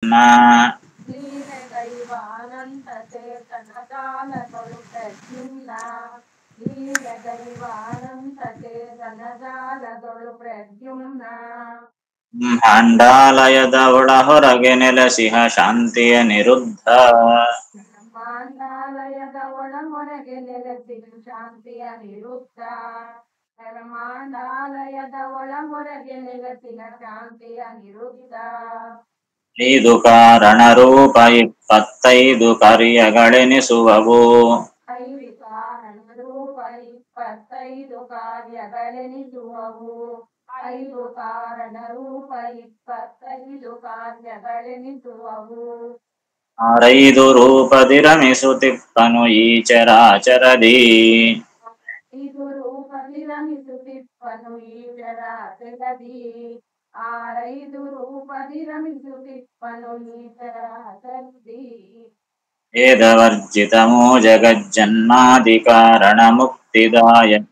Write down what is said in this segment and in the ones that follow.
ತನ್ನ ಲೀಲೆ ದೈವಾನಂತ ಚೇತನ ಜಾಲಗಳು ಪ್ರದ್ಯುಮ್ನ ಲೀಲೆ ದೈವಾನಂತ ಚೇತನ ಜಾಲಗಳು ಪ್ರದ್ಯುಮ್ನ ಬ್ರಹ್ಮಾಂಡಾಲಯದ ಒಳ ಹೊರಗೆ ನೆಲೆಸಿಹ ಶಾಂತಿಯ ನಿರುದ್ಧ ಬ್ರಹ್ಮಾಂಡಾಲಯದ ಒಳ ಹೊರಗೆ ನೆಲೆಸಿದ ಶಾಂತಿಯ ನಿರುದ್ಧ ಬ್ರಹ್ಮಾಂಡಾಲಯದ ಒಳ ಹೊರಗೆ ನೆಲೆಸಿದ ಶಾಂತಿಯ ನಿರುದ್ಧ ಐದು ಕಾರಣ ರೂಪ ಇಪ್ಪತ್ತೈದು ಕಾರ್ಯಗಳೆನಿಸುವವು ಐದು ಕಾರಣ ರೂಪ ಇಪ್ಪತ್ತೈದು ಕಾರ್ಯಗಳೆನಿಸುವವು ಐದು ಕಾರಣ ರೂಪ ಇಪ್ಪತ್ತೈದು ಕಾರ್ಯಗಳೆನಿಸುವವು ಆರೈದು ರೂಪದಿರಮಿಸುತ್ತಿಪ್ಪನು ಈ ಚರಾಚರದಿ ಇದು ರೂಪದಿ ರಮಿಸುತ್ತಿಪ್ಪನು ಈ ಜರಾಚರದಿ ಆರೈದು ರೂಪದಿ ರಮಿಸುತ್ತಿಪ್ಪನು ಈ ಜರಾಚರದಿ ವೇದವರ್ಜಿತಮೋ ಜಗಜ್ಜನ್ಮಾದಿ ಕಾರಣ ಮುಕ್ತಿದಾಯಕ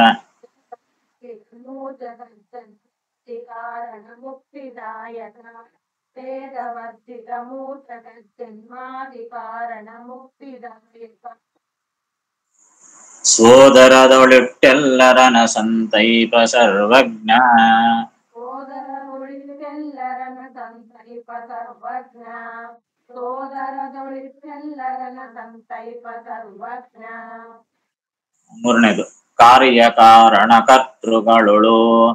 ಜಗಜ್ಜನ್ಮುಕ್ತಿ ಕಾರಣ ಮುಕ್ತಿದಾಯಕ ವೇದವರ್ಜಿತ ಮೂರ್ಜಗಜ್ಜನ್ಮಾದಿ ಕಾರಣ ಮುಕ್ತಿದಾಯಕ ಸೋದರದೊಳಿಟ್ಟೆಲ್ಲರನ ಸಂತೈಪ ಸರ್ವಜ್ಞ ಸೋದರ ಉಳಿದೆಲ್ಲರನ ಸಂತೈಪ ಸರ್ವಜ್ಞ ಸೋದರದೊಳಿದೆಲ್ಲರನ ಸಂತೈಪ ಸರ್ವಜ್ಞ ಮೂರನೇದು ಕಾರ್ಯ ಕಾರಣ ಕರ್ತೃಗಳು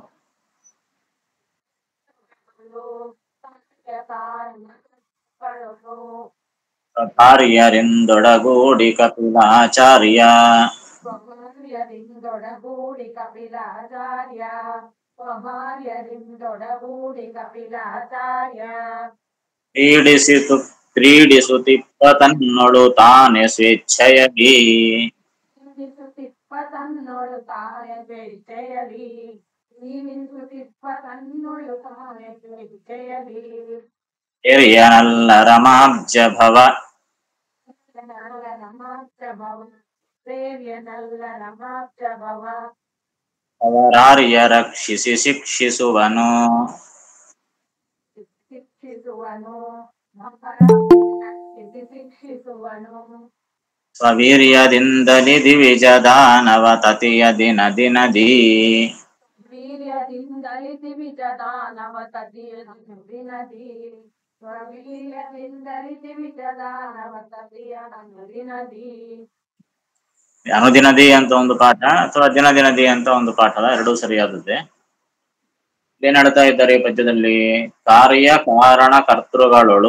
ಕಾರಣಗಳು ಕಾರ್ಯರಿಂದೊಡಗೂಡಿ ಕಪಿಲಾಚಾರ್ಯ ಸ್ವಭಾರ್ಯರಿಂದೊಡಗೂಡಿ ಕಪಿಲಾಚಾರ್ಯ ಸ್ವಭಾರ್ಯರಿಂದೊಡಗೂಡಿ ಕಪಿಲಾಚಾರ್ಯ ಕ್ರೀಡಿಸಿತು ಕ್ರೀಡಿಸುತ್ತಿಪ್ಪ ತನ್ನೊಳು ತಾನೆ ಸ್ವೇಚ್ಛೆಯಲಿ ಜೀವಿಸುತ್ತಿಪ್ಪ ತನ್ನೊಳು ತಾಯ ಸ್ವೇಚ್ಛೆಯಲಿ ಜೀವಿಸುತ್ತಿಪ್ಪ ತನ್ನೊಳು ತಾಯ ಸ್ವೇಚ್ಛೆಯಲಿ ಹಿರಿಯನಲ್ಲ ರಮಾಬ್ಜ ಭವ ನಲ್ಲ ರಮಾಪ್ತ ಭವ ಸೇವ್ಯನಲ್ಲ ರಮಾಪ್ತ ಭವ ಅವರಾರ್ಯ ರಕ್ಷಿಸಿ ಶಿಕ್ಷಿಸುವನು ಶಿಕ್ಷಿಸುವನು ಶಿಕ್ಷಿಸುವನು ಸ್ವವೀರ್ಯದಿಂದಲಿ ದಿವಿಜ ದಾನವ ತತಿಯ ದಿನ ದಿನದಿ ವೀರ್ಯದಿಂದಲಿ ದಿವಿಜ ದಾನವ ತದಿಯ ದಿನದಿ ಸ್ವವೀರ್ಯದಿಂದಲಿ ದಿವಿಜ ದಾನವ ತದಿಯ ದಿನದಿ ಅನುದಿನದಿ ಅಂತ ಒಂದು ಪಾಠ ಅಥವಾ ದಿನ ದಿನದಿ ಅಂತ ಒಂದು ಪಾಠದ ಎರಡೂ ಸರಿಯಾದದ್ದೇ ಏನ್ ಹೇಳ್ತಾ ಇದ್ದಾರೆ ಈ ಪದ್ಯದಲ್ಲಿ ಕಾರ್ಯ ಕಾರಣ ಕರ್ತೃಗಳೊಳು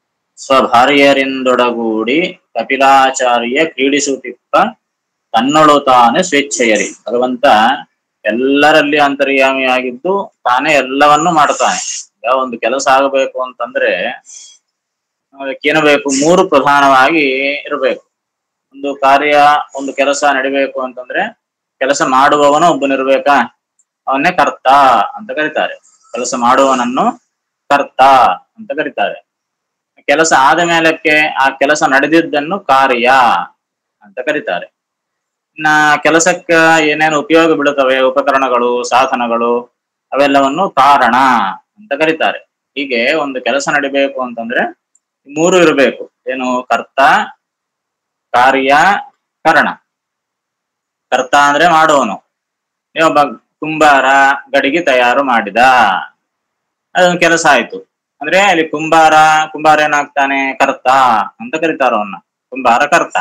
ಸ್ವಭಾರ್ಯರಿಂದೊಡಗೂಡಿ ಕಪಿಲಾಚಾರ್ಯ ಕ್ರೀಡಿಸುತ್ತಿಪ್ಪ ತನ್ನೊಳು ತಾನೇ ಸ್ವೇಚ್ಛೆಯರಿ ಭಗವಂತ ಎಲ್ಲರಲ್ಲಿ ಅಂತರ್ಯಾಮಿಯಾಗಿದ್ದು ತಾನೇ ಎಲ್ಲವನ್ನು ಮಾಡ್ತಾನೆ ಈಗ ಒಂದು ಕೆಲಸ ಆಗಬೇಕು ಅಂತಂದ್ರೆ ಅದಕ್ಕೇನು ಬೇಕು ಮೂರು ಪ್ರಧಾನವಾಗಿ ಇರಬೇಕು ಒಂದು ಕಾರ್ಯ ಒಂದು ಕೆಲಸ ನಡಿಬೇಕು ಅಂತಂದ್ರೆ ಕೆಲಸ ಮಾಡುವವನು ಒಬ್ಬನಿರ್ಬೇಕಾ ಅವನ್ನೇ ಕರ್ತ ಅಂತ ಕರೀತಾರೆ ಕೆಲಸ ಮಾಡುವವನನ್ನು ಕರ್ತ ಅಂತ ಕರೀತಾರೆ ಕೆಲಸ ಆದ ಮೇಲಕ್ಕೆ ಆ ಕೆಲಸ ನಡೆದಿದ್ದನ್ನು ಕಾರ್ಯ ಅಂತ ಕರೀತಾರೆ ಇನ್ನ ಕೆಲಸಕ್ಕ ಏನೇನು ಉಪಯೋಗ ಬೀಳುತ್ತವೆ ಉಪಕರಣಗಳು ಸಾಧನಗಳು ಅವೆಲ್ಲವನ್ನು ಕಾರಣ ಅಂತ ಕರೀತಾರೆ ಹೀಗೆ ಒಂದು ಕೆಲಸ ನಡಿಬೇಕು ಅಂತಂದ್ರೆ ಮೂರು ಇರಬೇಕು ಏನು ಕರ್ತ ಕಾರ್ಯ ಕರಣ ಕರ್ತ ಅಂದ್ರೆ ಮಾಡುವನು ಒಬ್ಬ ಕುಂಬಾರ ಗಡಿಗೆ ತಯಾರು ಮಾಡಿದ ಅದೊಂದು ಕೆಲಸ ಆಯ್ತು ಅಂದ್ರೆ ಅಲ್ಲಿ ಕುಂಬಾರ ಕುಂಬಾರ ಏನಾಗ್ತಾನೆ ಕರ್ತ ಅಂತ ಕರೀತಾರ ಅವನ್ನ ಕುಂಬಾರ ಕರ್ತ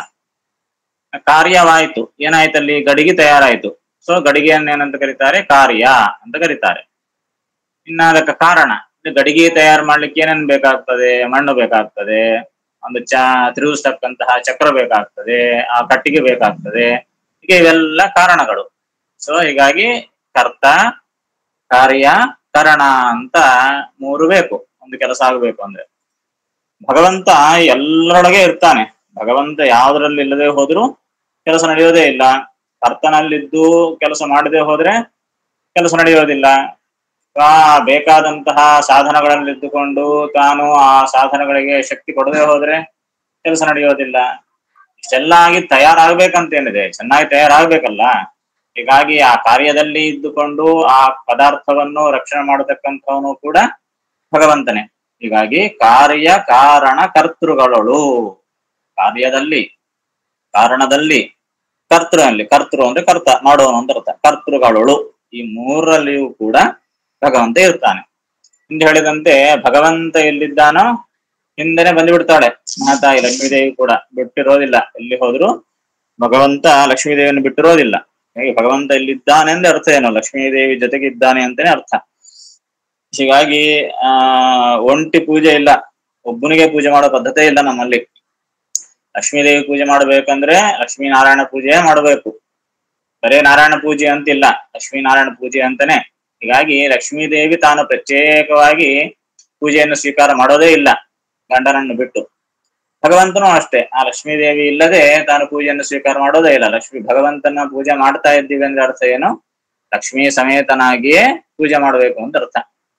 ಕಾರ್ಯವಾಯ್ತು ಏನಾಯ್ತು ಅಲ್ಲಿ ಗಡಿಗೆ ತಯಾರಾಯ್ತು ಸೊ ಗಡಿಗೆಯನ್ನು ಏನಂತ ಕರೀತಾರೆ ಕಾರ್ಯ ಅಂತ ಕರೀತಾರೆ ಇನ್ನ ಅದಕ್ಕೆ ಕಾರಣ ಇದು ಗಡಿಗೆ ತಯಾರು ಮಾಡ್ಲಿಕ್ಕೆ ಏನೇನ್ ಬೇಕಾಗ್ತದೆ ಮಣ್ಣು ಬೇಕಾಗ್ತದೆ ಒಂದು ಚ ತಿರುಗಿಸ್ತಕ್ಕಂತಹ ಚಕ್ರ ಬೇಕಾಗ್ತದೆ ಆ ಕಟ್ಟಿಗೆ ಬೇಕಾಗ್ತದೆ ಹೀಗೆ ಇವೆಲ್ಲ ಕಾರಣಗಳು ಸೊ ಹೀಗಾಗಿ ಕರ್ತ ಕಾರ್ಯ ಕರಣ ಅಂತ ಮೂರು ಬೇಕು ಒಂದು ಕೆಲಸ ಆಗಬೇಕು ಅಂದ್ರೆ ಭಗವಂತ ಎಲ್ಲರೊಳಗೆ ಇರ್ತಾನೆ ಭಗವಂತ ಯಾವ್ದ್ರಲ್ಲಿ ಇಲ್ಲದೆ ಹೋದ್ರೂ ಕೆಲಸ ನಡೆಯೋದೇ ಇಲ್ಲ ಕರ್ತನಲ್ಲಿದ್ದು ಕೆಲಸ ಮಾಡದೆ ಹೋದ್ರೆ ಕೆಲಸ ನಡೆಯೋದಿಲ್ಲ ಆ ಬೇಕಾದಂತಹ ಸಾಧನಗಳಲ್ಲಿದ್ದುಕೊಂಡು ತಾನು ಆ ಸಾಧನಗಳಿಗೆ ಶಕ್ತಿ ಕೊಡದೆ ಹೋದ್ರೆ ಕೆಲಸ ನಡೆಯೋದಿಲ್ಲ ಇಷ್ಟೆಲ್ಲ ಆಗಿ ತಯಾರಾಗ್ಬೇಕಂತೇನಿದೆ ಚೆನ್ನಾಗಿ ತಯಾರಾಗ್ಬೇಕಲ್ಲ ಹೀಗಾಗಿ ಆ ಕಾರ್ಯದಲ್ಲಿ ಇದ್ದುಕೊಂಡು ಆ ಪದಾರ್ಥವನ್ನು ರಕ್ಷಣೆ ಮಾಡತಕ್ಕಂಥವನು ಕೂಡ ಭಗವಂತನೇ ಹೀಗಾಗಿ ಕಾರ್ಯ ಕಾರಣ ಕರ್ತೃಗಳಳು ಕಾರ್ಯದಲ್ಲಿ ಕಾರಣದಲ್ಲಿ ಕರ್ತೃನಲ್ಲಿ ಕರ್ತೃ ಅಂದ್ರೆ ಕರ್ತ ಮಾಡುವನು ಅಂತ ಅರ್ಥ ಕರ್ತೃಗಳಳು ಈ ಮೂರಲ್ಲಿಯೂ ಕೂಡ ಭಗವಂತ ಇರ್ತಾನೆ ಹಿಂದೆ ಹೇಳಿದಂತೆ ಭಗವಂತ ಎಲ್ಲಿದ್ದಾನೋ ಹಿಂದೆನೆ ಬಂದ್ಬಿಡ್ತಾಳೆ ಮಾತಾಯಿ ಲಕ್ಷ್ಮೀದೇವಿ ಕೂಡ ಬಿಟ್ಟಿರೋದಿಲ್ಲ ಎಲ್ಲಿ ಹೋದ್ರು ಭಗವಂತ ಲಕ್ಷ್ಮೀದೇವಿಯನ್ನು ಬಿಟ್ಟಿರೋದಿಲ್ಲ ಹೇಗೆ ಭಗವಂತ ಇಲ್ಲಿದ್ದಾನೆ ಅಂದ್ರೆ ಅರ್ಥ ಏನು ಲಕ್ಷ್ಮೀದೇವಿ ಜೊತೆಗೆ ಇದ್ದಾನೆ ಅಂತಾನೆ ಅರ್ಥ ಹೀಗಾಗಿ ಆ ಒಂಟಿ ಪೂಜೆ ಇಲ್ಲ ಒಬ್ಬನಿಗೆ ಪೂಜೆ ಮಾಡೋ ಪದ್ಧತಿ ಇಲ್ಲ ನಮ್ಮಲ್ಲಿ ಲಕ್ಷ್ಮೀದೇವಿ ಪೂಜೆ ಮಾಡ್ಬೇಕಂದ್ರೆ ಲಕ್ಷ್ಮೀನಾರಾಯಣ ಪೂಜೆ ಮಾಡಬೇಕು ಬರೇ ನಾರಾಯಣ ಪೂಜೆ ಅಂತಿಲ್ಲ ಲಕ್ಷ್ಮೀನಾರಾಯಣ ಪೂಜೆ ಅಂತಾನೆ ಹೀಗಾಗಿ ಲಕ್ಷ್ಮೀದೇವಿ ತಾನು ಪ್ರತ್ಯೇಕವಾಗಿ ಪೂಜೆಯನ್ನು ಸ್ವೀಕಾರ ಮಾಡೋದೇ ಇಲ್ಲ ಗಂಡನನ್ನು ಬಿಟ್ಟು ಭಗವಂತನೂ ಅಷ್ಟೇ ಆ ಲಕ್ಷ್ಮೀದೇವಿ ಇಲ್ಲದೆ ತಾನು ಪೂಜೆಯನ್ನು ಸ್ವೀಕಾರ ಮಾಡೋದೇ ಇಲ್ಲ ಲಕ್ಷ್ಮಿ ಭಗವಂತನ ಪೂಜೆ ಮಾಡ್ತಾ ಇದ್ದೀವಿ ಅಂದ್ರೆ ಅರ್ಥ ಏನು ಲಕ್ಷ್ಮೀ ಸಮೇತನಾಗಿಯೇ ಪೂಜೆ ಮಾಡಬೇಕು ಅಂತ ಅರ್ಥ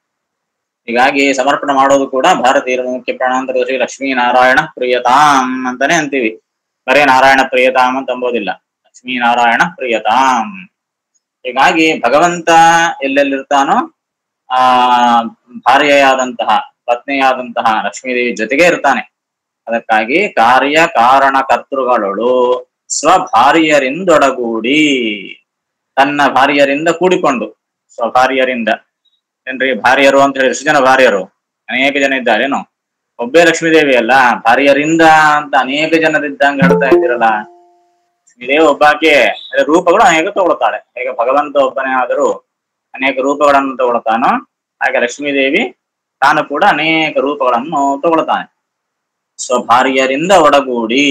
ಹೀಗಾಗಿ ಸಮರ್ಪಣೆ ಮಾಡೋದು ಕೂಡ ಭಾರತೀಯರ ಮುಖ್ಯ ಪ್ರಾಣಾಂತರ ಶ್ರೀ ಲಕ್ಷ್ಮೀ ನಾರಾಯಣ ಪ್ರಿಯತಾಂ ಅಂತಾನೆ ಅಂತೀವಿ ಬರೇ ನಾರಾಯಣ ಪ್ರಿಯತಾಂ ಅಂತ ಅಂಬೋದಿಲ್ಲ ಲಕ್ಷ್ಮೀ ನಾರಾಯಣ ಪ್ರಿಯತಾಂ ಹೀಗಾಗಿ ಭಗವಂತ ಎಲ್ಲೆಲ್ಲಿರ್ತಾನೋ ಆ ಭಾರ್ಯೆಯಾದಂತಹ ಪತ್ನಿಯಾದಂತಹ ಲಕ್ಷ್ಮೀದೇವಿ ಜೊತೆಗೆ ಇರ್ತಾನೆ ಅದಕ್ಕಾಗಿ ಕಾರ್ಯ ಕಾರಣ ಕರ್ತೃಗಳಳು ಸ್ವಭಾರ್ಯರಿಂದೊಡಗೂಡಿ ತನ್ನ ಭಾರ್ಯರಿಂದ ಕೂಡಿಕೊಂಡು ಸ್ವಭಾರ್ಯರಿಂದ ಏನ್ರಿ ಭಾರ್ಯರು ಅಂತ ಹೇಳಿ ಎಷ್ಟು ಜನ ಭಾರ್ಯರು ಅನೇಕ ಜನ ಇದ್ದಾರೇನು ಒಬ್ಬೇ ಲಕ್ಷ್ಮೀದೇವಿ ಅಲ್ಲ ಭಾರ್ಯರಿಂದ ಅಂತ ಅನೇಕ ಜನರಿದ್ದಂಗ ಹೇಳ್ತಾ ಇದ್ದೀರಲ್ಲ ಲಕ್ಷ್ಮೀದೇವಿ ಒಬ್ಬಾಕೆ ಅದೇ ರೂಪಗಳು ಅನೇಕ ತಗೊಳ್ತಾಳೆ ಹೇಗೆ ಭಗವಂತ ಒಬ್ಬನೇ ಆದರೂ ಅನೇಕ ರೂಪಗಳನ್ನು ತಗೊಳ್ತಾನೋ ಹಾಗೆ ಲಕ್ಷ್ಮೀದೇವಿ ತಾನು ಕೂಡ ಅನೇಕ ರೂಪಗಳನ್ನು ತಗೊಳ್ತಾನೆ ಸ್ವಭಾರ್ಯರಿಂದ ಒಡಗೂಡಿ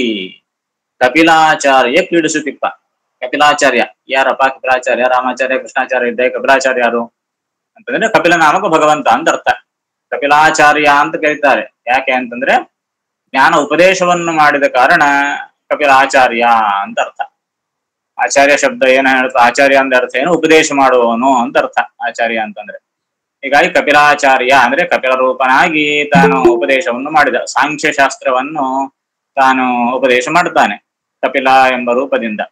ಕಪಿಲಾಚಾರ್ಯ ಕ್ರೀಡಿಸುತ್ತಿಪ್ಪ ಕಪಿಲಾಚಾರ್ಯ ಯಾರಪ್ಪ ಕಪಿಲಾಚಾರ್ಯ ರಾಮಾಚಾರ್ಯ ಕೃಷ್ಣಾಚಾರ್ಯ ಇದ್ದ ಕಪಿಲಾಚಾರ್ಯ ಯಾರು ಅಂತಂದ್ರೆ ಕಪಿಲ ನಾಮಕ ಭಗವಂತ ಅಂತ ಅರ್ಥ ಕಪಿಲಾಚಾರ್ಯ ಅಂತ ಕರೀತಾರೆ ಯಾಕೆ ಅಂತಂದ್ರೆ ಜ್ಞಾನ ಉಪದೇಶವನ್ನು ಮಾಡಿದ ಕಾರಣ ಕಪಿಲಾಚಾರ್ಯ ಅಂತ ಅರ್ಥ ಆಚಾರ್ಯ ಶಬ್ದ ಏನ ಹೇಳ್ತಾ ಆಚಾರ್ಯ ಅಂದ್ರೆ ಅರ್ಥ ಏನು ಉಪದೇಶ ಮಾಡುವವನು ಅಂತ ಅರ್ಥ ಆಚಾರ್ಯ ಅಂತಂದ್ರೆ ಹೀಗಾಗಿ ಕಪಿಲಾಚಾರ್ಯ ಅಂದ್ರೆ ಕಪಿಲ ರೂಪನಾಗಿ ತಾನು ಉಪದೇಶವನ್ನು ಮಾಡಿದ ಸಾಂಖ್ಯ ಶಾಸ್ತ್ರವನ್ನು ತಾನು ಉಪದೇಶ ಮಾಡ್ತಾನೆ ಕಪಿಲ ಎಂಬ ರೂಪದಿಂದ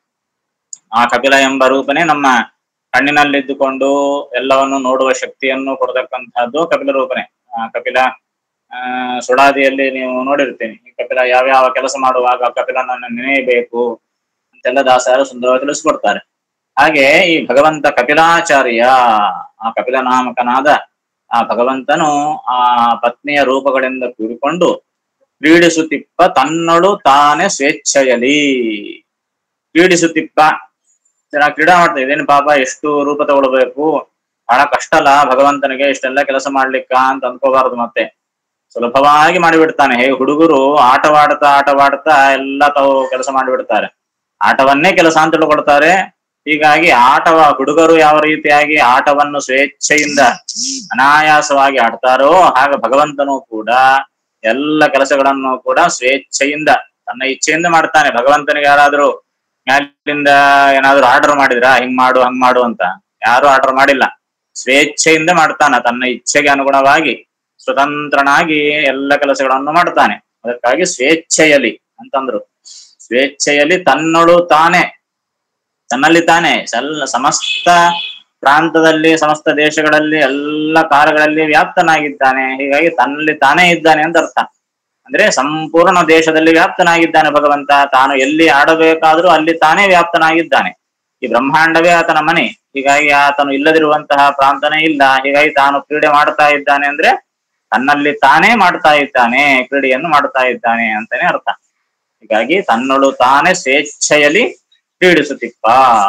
ಆ ಕಪಿಲ ಎಂಬ ರೂಪನೇ ನಮ್ಮ ಕಣ್ಣಿನಲ್ಲಿದ್ದುಕೊಂಡು ಎಲ್ಲವನ್ನು ನೋಡುವ ಶಕ್ತಿಯನ್ನು ಕೊಡತಕ್ಕಂತಹದ್ದು ಕಪಿಲ ರೂಪನೇ ಆ ಕಪಿಲ ಆ ಸುಡಾದಿಯಲ್ಲಿ ನೀವು ನೋಡಿರ್ತೀನಿ ಈ ಕಪಿಲ ಯಾವ್ಯಾವ ಕೆಲಸ ಮಾಡುವಾಗ ಕಪಿಲನನ್ನು ನೆನೆಯಬೇಕು ಅಂತೆಲ್ಲ ದಾಸರು ಸುಂದರವಾಗಿ ತಿಳಿಸ್ಕೊಡ್ತಾರೆ ಹಾಗೆ ಈ ಭಗವಂತ ಕಪಿಲಾಚಾರ್ಯ ಆ ಕಪಿಲ ನಾಮಕನಾದ ಆ ಭಗವಂತನು ಆ ಪತ್ನಿಯ ರೂಪಗಳಿಂದ ಕೂಡಿಕೊಂಡು ಕ್ರೀಡಿಸುತ್ತಿಪ್ಪ ತನ್ನಳು ತಾನೇ ಸ್ವೇಚ್ಛೆಯಲಿ ಕ್ರೀಡಿಸುತ್ತಿಪ್ಪ ಜನ ಕ್ರೀಡಾ ಮಾಡ್ತಾ ಇದೇನು ಪಾಪ ಎಷ್ಟು ರೂಪ ತಗೊಳ್ಬೇಕು ಬಹಳ ಕಷ್ಟ ಅಲ್ಲ ಭಗವಂತನಿಗೆ ಇಷ್ಟೆಲ್ಲ ಕೆಲಸ ಮಾಡ್ಲಿಕ್ಕ ಅಂತ ಅನ್ಕೋಬಾರದು ಮತ್ತೆ ಸುಲಭವಾಗಿ ಮಾಡಿಬಿಡ್ತಾನೆ ಹೇಗೆ ಹುಡುಗರು ಆಟವಾಡ್ತಾ ಆಟವಾಡ್ತಾ ಎಲ್ಲ ತಾವು ಕೆಲಸ ಮಾಡಿಬಿಡ್ತಾರೆ ಆಟವನ್ನೇ ಕೆಲಸ ಅಂತ ತಿಳ್ಕೊಳ್ತಾರೆ ಹೀಗಾಗಿ ಆಟವ ಹುಡುಗರು ಯಾವ ರೀತಿಯಾಗಿ ಆಟವನ್ನು ಸ್ವೇಚ್ಛೆಯಿಂದ ಅನಾಯಾಸವಾಗಿ ಆಡ್ತಾರೋ ಹಾಗೆ ಭಗವಂತನು ಕೂಡ ಎಲ್ಲ ಕೆಲಸಗಳನ್ನು ಕೂಡ ಸ್ವೇಚ್ಛೆಯಿಂದ ತನ್ನ ಇಚ್ಛೆಯಿಂದ ಮಾಡ್ತಾನೆ ಭಗವಂತನಿಗೆ ಯಾರಾದ್ರೂ ಮ್ಯಾಲಿಂದ ಏನಾದ್ರು ಆರ್ಡರ್ ಮಾಡಿದ್ರ ಹಿಂಗ್ ಮಾಡು ಹಂಗ್ ಮಾಡು ಅಂತ ಯಾರು ಆರ್ಡರ್ ಮಾಡಿಲ್ಲ ಸ್ವೇಚ್ಛೆಯಿಂದ ಮಾಡ್ತಾನ ತನ್ನ ಇಚ್ಛೆಗೆ ಅನುಗುಣವಾಗಿ ಸ್ವತಂತ್ರನಾಗಿ ಎಲ್ಲ ಕೆಲಸಗಳನ್ನು ಮಾಡ್ತಾನೆ ಅದಕ್ಕಾಗಿ ಸ್ವೇಚ್ಛೆಯಲಿ ಅಂತಂದ್ರು ಸ್ವೇಚ್ಛೆಯಲ್ಲಿ ತನ್ನಳು ತಾನೇ ತನ್ನಲ್ಲಿ ತಾನೇ ಎಲ್ಲ ಸಮಸ್ತ ಪ್ರಾಂತದಲ್ಲಿ ಸಮಸ್ತ ದೇಶಗಳಲ್ಲಿ ಎಲ್ಲ ಕಾಲಗಳಲ್ಲಿ ವ್ಯಾಪ್ತನಾಗಿದ್ದಾನೆ ಹೀಗಾಗಿ ತನ್ನಲ್ಲಿ ತಾನೇ ಇದ್ದಾನೆ ಅಂತ ಅರ್ಥ ಅಂದ್ರೆ ಸಂಪೂರ್ಣ ದೇಶದಲ್ಲಿ ವ್ಯಾಪ್ತನಾಗಿದ್ದಾನೆ ಭಗವಂತ ತಾನು ಎಲ್ಲಿ ಆಡಬೇಕಾದ್ರೂ ಅಲ್ಲಿ ತಾನೇ ವ್ಯಾಪ್ತನಾಗಿದ್ದಾನೆ ಈ ಬ್ರಹ್ಮಾಂಡವೇ ಆತನ ಮನೆ ಹೀಗಾಗಿ ಆತನು ಇಲ್ಲದಿರುವಂತಹ ಪ್ರಾಂತನೇ ಇಲ್ಲ ಹೀಗಾಗಿ ತಾನು ಕ್ರೀಡೆ ಮಾಡ್ತಾ ಇದ್ದಾನೆ ಅಂದ್ರೆ ತನ್ನಲ್ಲಿ ತಾನೇ ಮಾಡ್ತಾ ಇದ್ದಾನೆ ಕ್ರೀಡೆಯನ್ನು ಮಾಡ್ತಾ ಇದ್ದಾನೆ ಅಂತಾನೆ ಅರ್ಥ ಹೀಗಾಗಿ ತನ್ನಳು ತಾನೇ ಸ್ವೇಚ್ಛೆಯಲ್ಲಿ ಕ್ರೀಡಿಸುತ್ತಿಪ್ಪ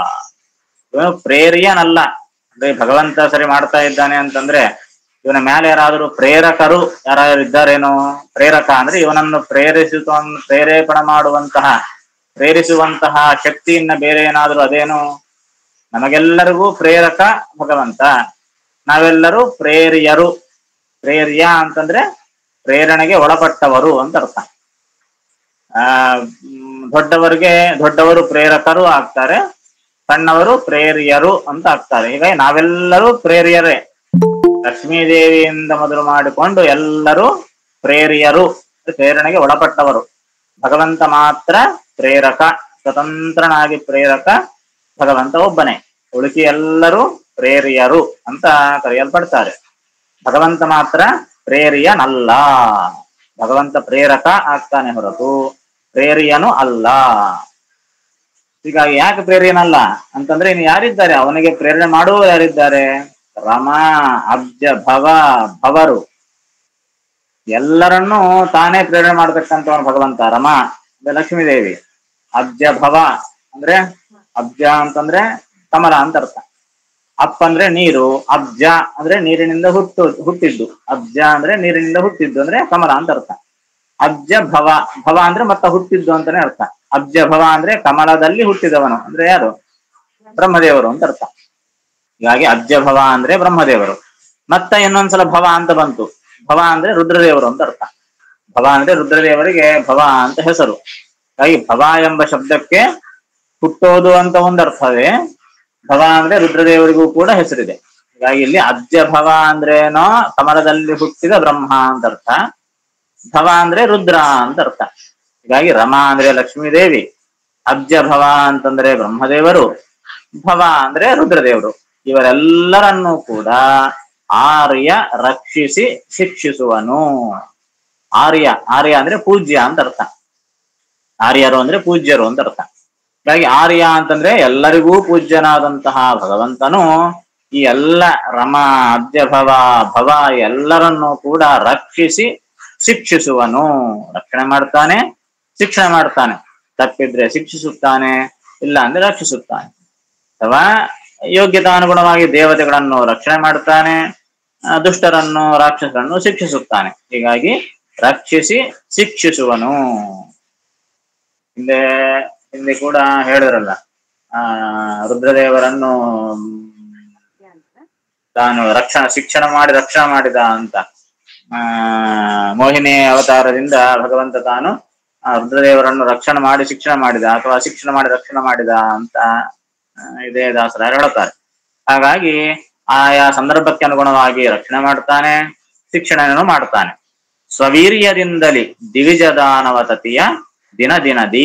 ಇವನು ಪ್ರೇರಿಯನಲ್ಲ ಅಂದ್ರೆ ಭಗವಂತ ಸರಿ ಮಾಡ್ತಾ ಇದ್ದಾನೆ ಅಂತಂದ್ರೆ ಇವನ ಮೇಲೆ ಯಾರಾದರೂ ಪ್ರೇರಕರು ಯಾರಾದ್ರೂ ಇದ್ದಾರೇನೋ ಪ್ರೇರಕ ಅಂದ್ರೆ ಇವನನ್ನು ಪ್ರೇರಿಸುತ್ತ ಪ್ರೇರೇಪಣೆ ಮಾಡುವಂತಹ ಪ್ರೇರಿಸುವಂತಹ ಶಕ್ತಿಯನ್ನ ಬೇರೆ ಏನಾದರೂ ಅದೇನು ನಮಗೆಲ್ಲರಿಗೂ ಪ್ರೇರಕ ಭಗವಂತ ನಾವೆಲ್ಲರೂ ಪ್ರೇರಿಯರು ಪ್ರೇರ್ಯ ಅಂತಂದ್ರೆ ಪ್ರೇರಣೆಗೆ ಒಳಪಟ್ಟವರು ಅಂತ ಅರ್ಥ ಆ ಮ್, ದೊಡ್ಡವರಿಗೆ ದೊಡ್ಡವರು ಪ್ರೇರಕರು ಆಗ್ತಾರೆ ಸಣ್ಣವರು ಪ್ರೇರಿಯರು ಅಂತ ಆಗ್ತಾರೆ ಹೀಗಾಗಿ ನಾವೆಲ್ಲರೂ ಪ್ರೇರಿಯರೇ ಲಕ್ಷ್ಮೀದೇವಿಯಿಂದ ಮೊದಲು ಮಾಡಿಕೊಂಡು ಎಲ್ಲರೂ ಪ್ರೇರಿಯರು ಪ್ರೇರಣೆಗೆ ಒಳಪಟ್ಟವರು ಭಗವಂತ ಮಾತ್ರ ಪ್ರೇರಕ ಸ್ವತಂತ್ರನಾಗಿ ಪ್ರೇರಕ ಭಗವಂತ ಒಬ್ಬನೇ ಉಳಿಕೆ ಎಲ್ಲರೂ ಪ್ರೇರಿಯರು ಅಂತ ಕರೆಯಲ್ಪಡ್ತಾರೆ ಭಗವಂತ ಮಾತ್ರ ಪ್ರೇರಿಯನಲ್ಲ ಭಗವಂತ ಪ್ರೇರಕ ಆಗ್ತಾನೆ ಹೊರತು ಪ್ರೇರಿಯನು ಅಲ್ಲ ಹೀಗಾಗಿ ಯಾಕೆ ಪ್ರೇರಿಯನಲ್ಲ ಅಂತಂದ್ರೆ ಇನ್ನು ಯಾರಿದ್ದಾರೆ ಅವನಿಗೆ ಪ್ರೇರಣೆ ಮಾಡುವವರು ಯಾರಿದ್ದಾರೆ ರಮ ಅಬ್ಜ ಭವ ಭವರು ಎಲ್ಲರನ್ನೂ ತಾನೇ ಪ್ರೇರಣೆ ಮಾಡತಕ್ಕಂಥವನು ಭಗವಂತ ರಮ ಅಂದ್ರೆ ಲಕ್ಷ್ಮೀದೇವಿ ಅಬ್ಜ ಭವ ಅಂದ್ರೆ ಅಬ್ಜ ಅಂತಂದ್ರೆ ಕಮಲ ಅಂತ ಅರ್ಥ ಅಪ್ ಅಂದ್ರೆ ನೀರು ಅಬ್ಜ ಅಂದ್ರೆ ನೀರಿನಿಂದ ಹುಟ್ಟು ಹುಟ್ಟಿದ್ದು ಅಬ್ಜ ಅಂದ್ರೆ ನೀರಿನಿಂದ ಹುಟ್ಟಿದ್ದು ಅಂದ್ರೆ ಕಮಲ ಅಂತ ಅರ್ಥ ಅಬ್ಜ ಭವ ಭವ ಅಂದ್ರೆ ಮತ್ತ ಹುಟ್ಟಿದ್ದು ಅಂತಾನೆ ಅರ್ಥ ಅಬ್ಜ ಭವ ಅಂದ್ರೆ ಕಮಲದಲ್ಲಿ ಹುಟ್ಟಿದವನು ಅಂದ್ರೆ ಯಾರು ಬ್ರಹ್ಮದೇವರು ಅಂತ ಅರ್ಥ ಹೀಗಾಗಿ ಅಬ್ಜ ಭವ ಅಂದ್ರೆ ಬ್ರಹ್ಮದೇವರು ಮತ್ತ ಇನ್ನೊಂದ್ಸಲ ಭವ ಅಂತ ಬಂತು ಭವ ಅಂದ್ರೆ ರುದ್ರದೇವರು ಅಂತ ಅರ್ಥ ಭವ ಅಂದ್ರೆ ರುದ್ರದೇವರಿಗೆ ಭವ ಅಂತ ಹೆಸರು ಹಾಗಾಗಿ ಭವ ಎಂಬ ಶಬ್ದಕ್ಕೆ ಹುಟ್ಟೋದು ಅಂತ ಒಂದು ಅರ್ಥವೇ ಭವ ಅಂದ್ರೆ ರುದ್ರದೇವರಿಗೂ ಕೂಡ ಹೆಸರಿದೆ ಹೀಗಾಗಿ ಇಲ್ಲಿ ಅಬ್ಜ ಭವ ಅಂದ್ರೇನೋ ಕಮಲದಲ್ಲಿ ಹುಟ್ಟಿದ ಬ್ರಹ್ಮ ಅಂತ ಅರ್ಥ ಭವ ಅಂದ್ರೆ ರುದ್ರ ಅಂತ ಅರ್ಥ ಹೀಗಾಗಿ ರಮಾ ಅಂದ್ರೆ ಲಕ್ಷ್ಮೀದೇವಿ ಅಬ್ಜ ಭವ ಅಂತಂದ್ರೆ ಬ್ರಹ್ಮದೇವರು ಭವ ಅಂದ್ರೆ ರುದ್ರದೇವರು ಇವರೆಲ್ಲರನ್ನೂ ಕೂಡ ಆರ್ಯ ರಕ್ಷಿಸಿ ಶಿಕ್ಷಿಸುವನು ಆರ್ಯ ಆರ್ಯ ಅಂದ್ರೆ ಪೂಜ್ಯ ಅಂತ ಅರ್ಥ ಆರ್ಯರು ಅಂದ್ರೆ ಪೂಜ್ಯರು ಅಂತ ಅರ್ಥ ಹಾಗಾಗಿ ಆರ್ಯ ಅಂತಂದ್ರೆ ಎಲ್ಲರಿಗೂ ಪೂಜ್ಯನಾದಂತಹ ಭಗವಂತನು ಈ ಎಲ್ಲ ರಮ ಅಬ್ಜಭವ ಭವ ಎಲ್ಲರನ್ನೂ ಕೂಡ ರಕ್ಷಿಸಿ ಶಿಕ್ಷಿಸುವನು ರಕ್ಷಣೆ ಮಾಡ್ತಾನೆ ಶಿಕ್ಷಣ ಮಾಡ್ತಾನೆ ತಪ್ಪಿದ್ರೆ ಶಿಕ್ಷಿಸುತ್ತಾನೆ ಇಲ್ಲ ಅಂದ್ರೆ ರಕ್ಷಿಸುತ್ತಾನೆ ಅಥವಾ ಯೋಗ್ಯತಾನುಗುಣವಾಗಿ ದೇವತೆಗಳನ್ನು ರಕ್ಷಣೆ ಮಾಡ್ತಾನೆ ಆ, ದುಷ್ಟರನ್ನು ರಾಕ್ಷಸರನ್ನು ಶಿಕ್ಷಿಸುತ್ತಾನೆ ಹೀಗಾಗಿ ರಕ್ಷಿಸಿ ಶಿಕ್ಷಿಸುವನು ಹಿಂದೆ ಹಿಂದೆ ಕೂಡ ಹೇಳಿದ್ರಲ್ಲ ಆ ರುದ್ರದೇವರನ್ನು ತಾನು ರಕ್ಷಣಾ ಶಿಕ್ಷಣ ಮಾಡಿ ರಕ್ಷಣೆ ಮಾಡಿದ ಅಂತ ಆ ಮೋಹಿನಿ ಅವತಾರದಿಂದ ಭಗವಂತ ತಾನು ಆ ರುದ್ರದೇವರನ್ನು ರಕ್ಷಣೆ ಮಾಡಿ ಶಿಕ್ಷಣ ಮಾಡಿದ ಅಥವಾ ಶಿಕ್ಷಣ ಮಾಡಿ ರಕ್ಷಣೆ ಮಾಡಿದ ಅಂತ ಆ, ಇದೇ ದಾಸರಾಯರು ಹೇಳುತ್ತಾರೆ ಹಾಗಾಗಿ ಆಯಾ ಸಂದರ್ಭಕ್ಕೆ ಅನುಗುಣವಾಗಿ ರಕ್ಷಣೆ ಮಾಡ್ತಾನೆ ಶಿಕ್ಷಣವನ್ನು ಮಾಡ್ತಾನೆ ಸ್ವವೀರ್ಯದಿಂದಲಿ ದಿವಿಜದಾನವತತಿಯ ದಿನ ದಿನದಿ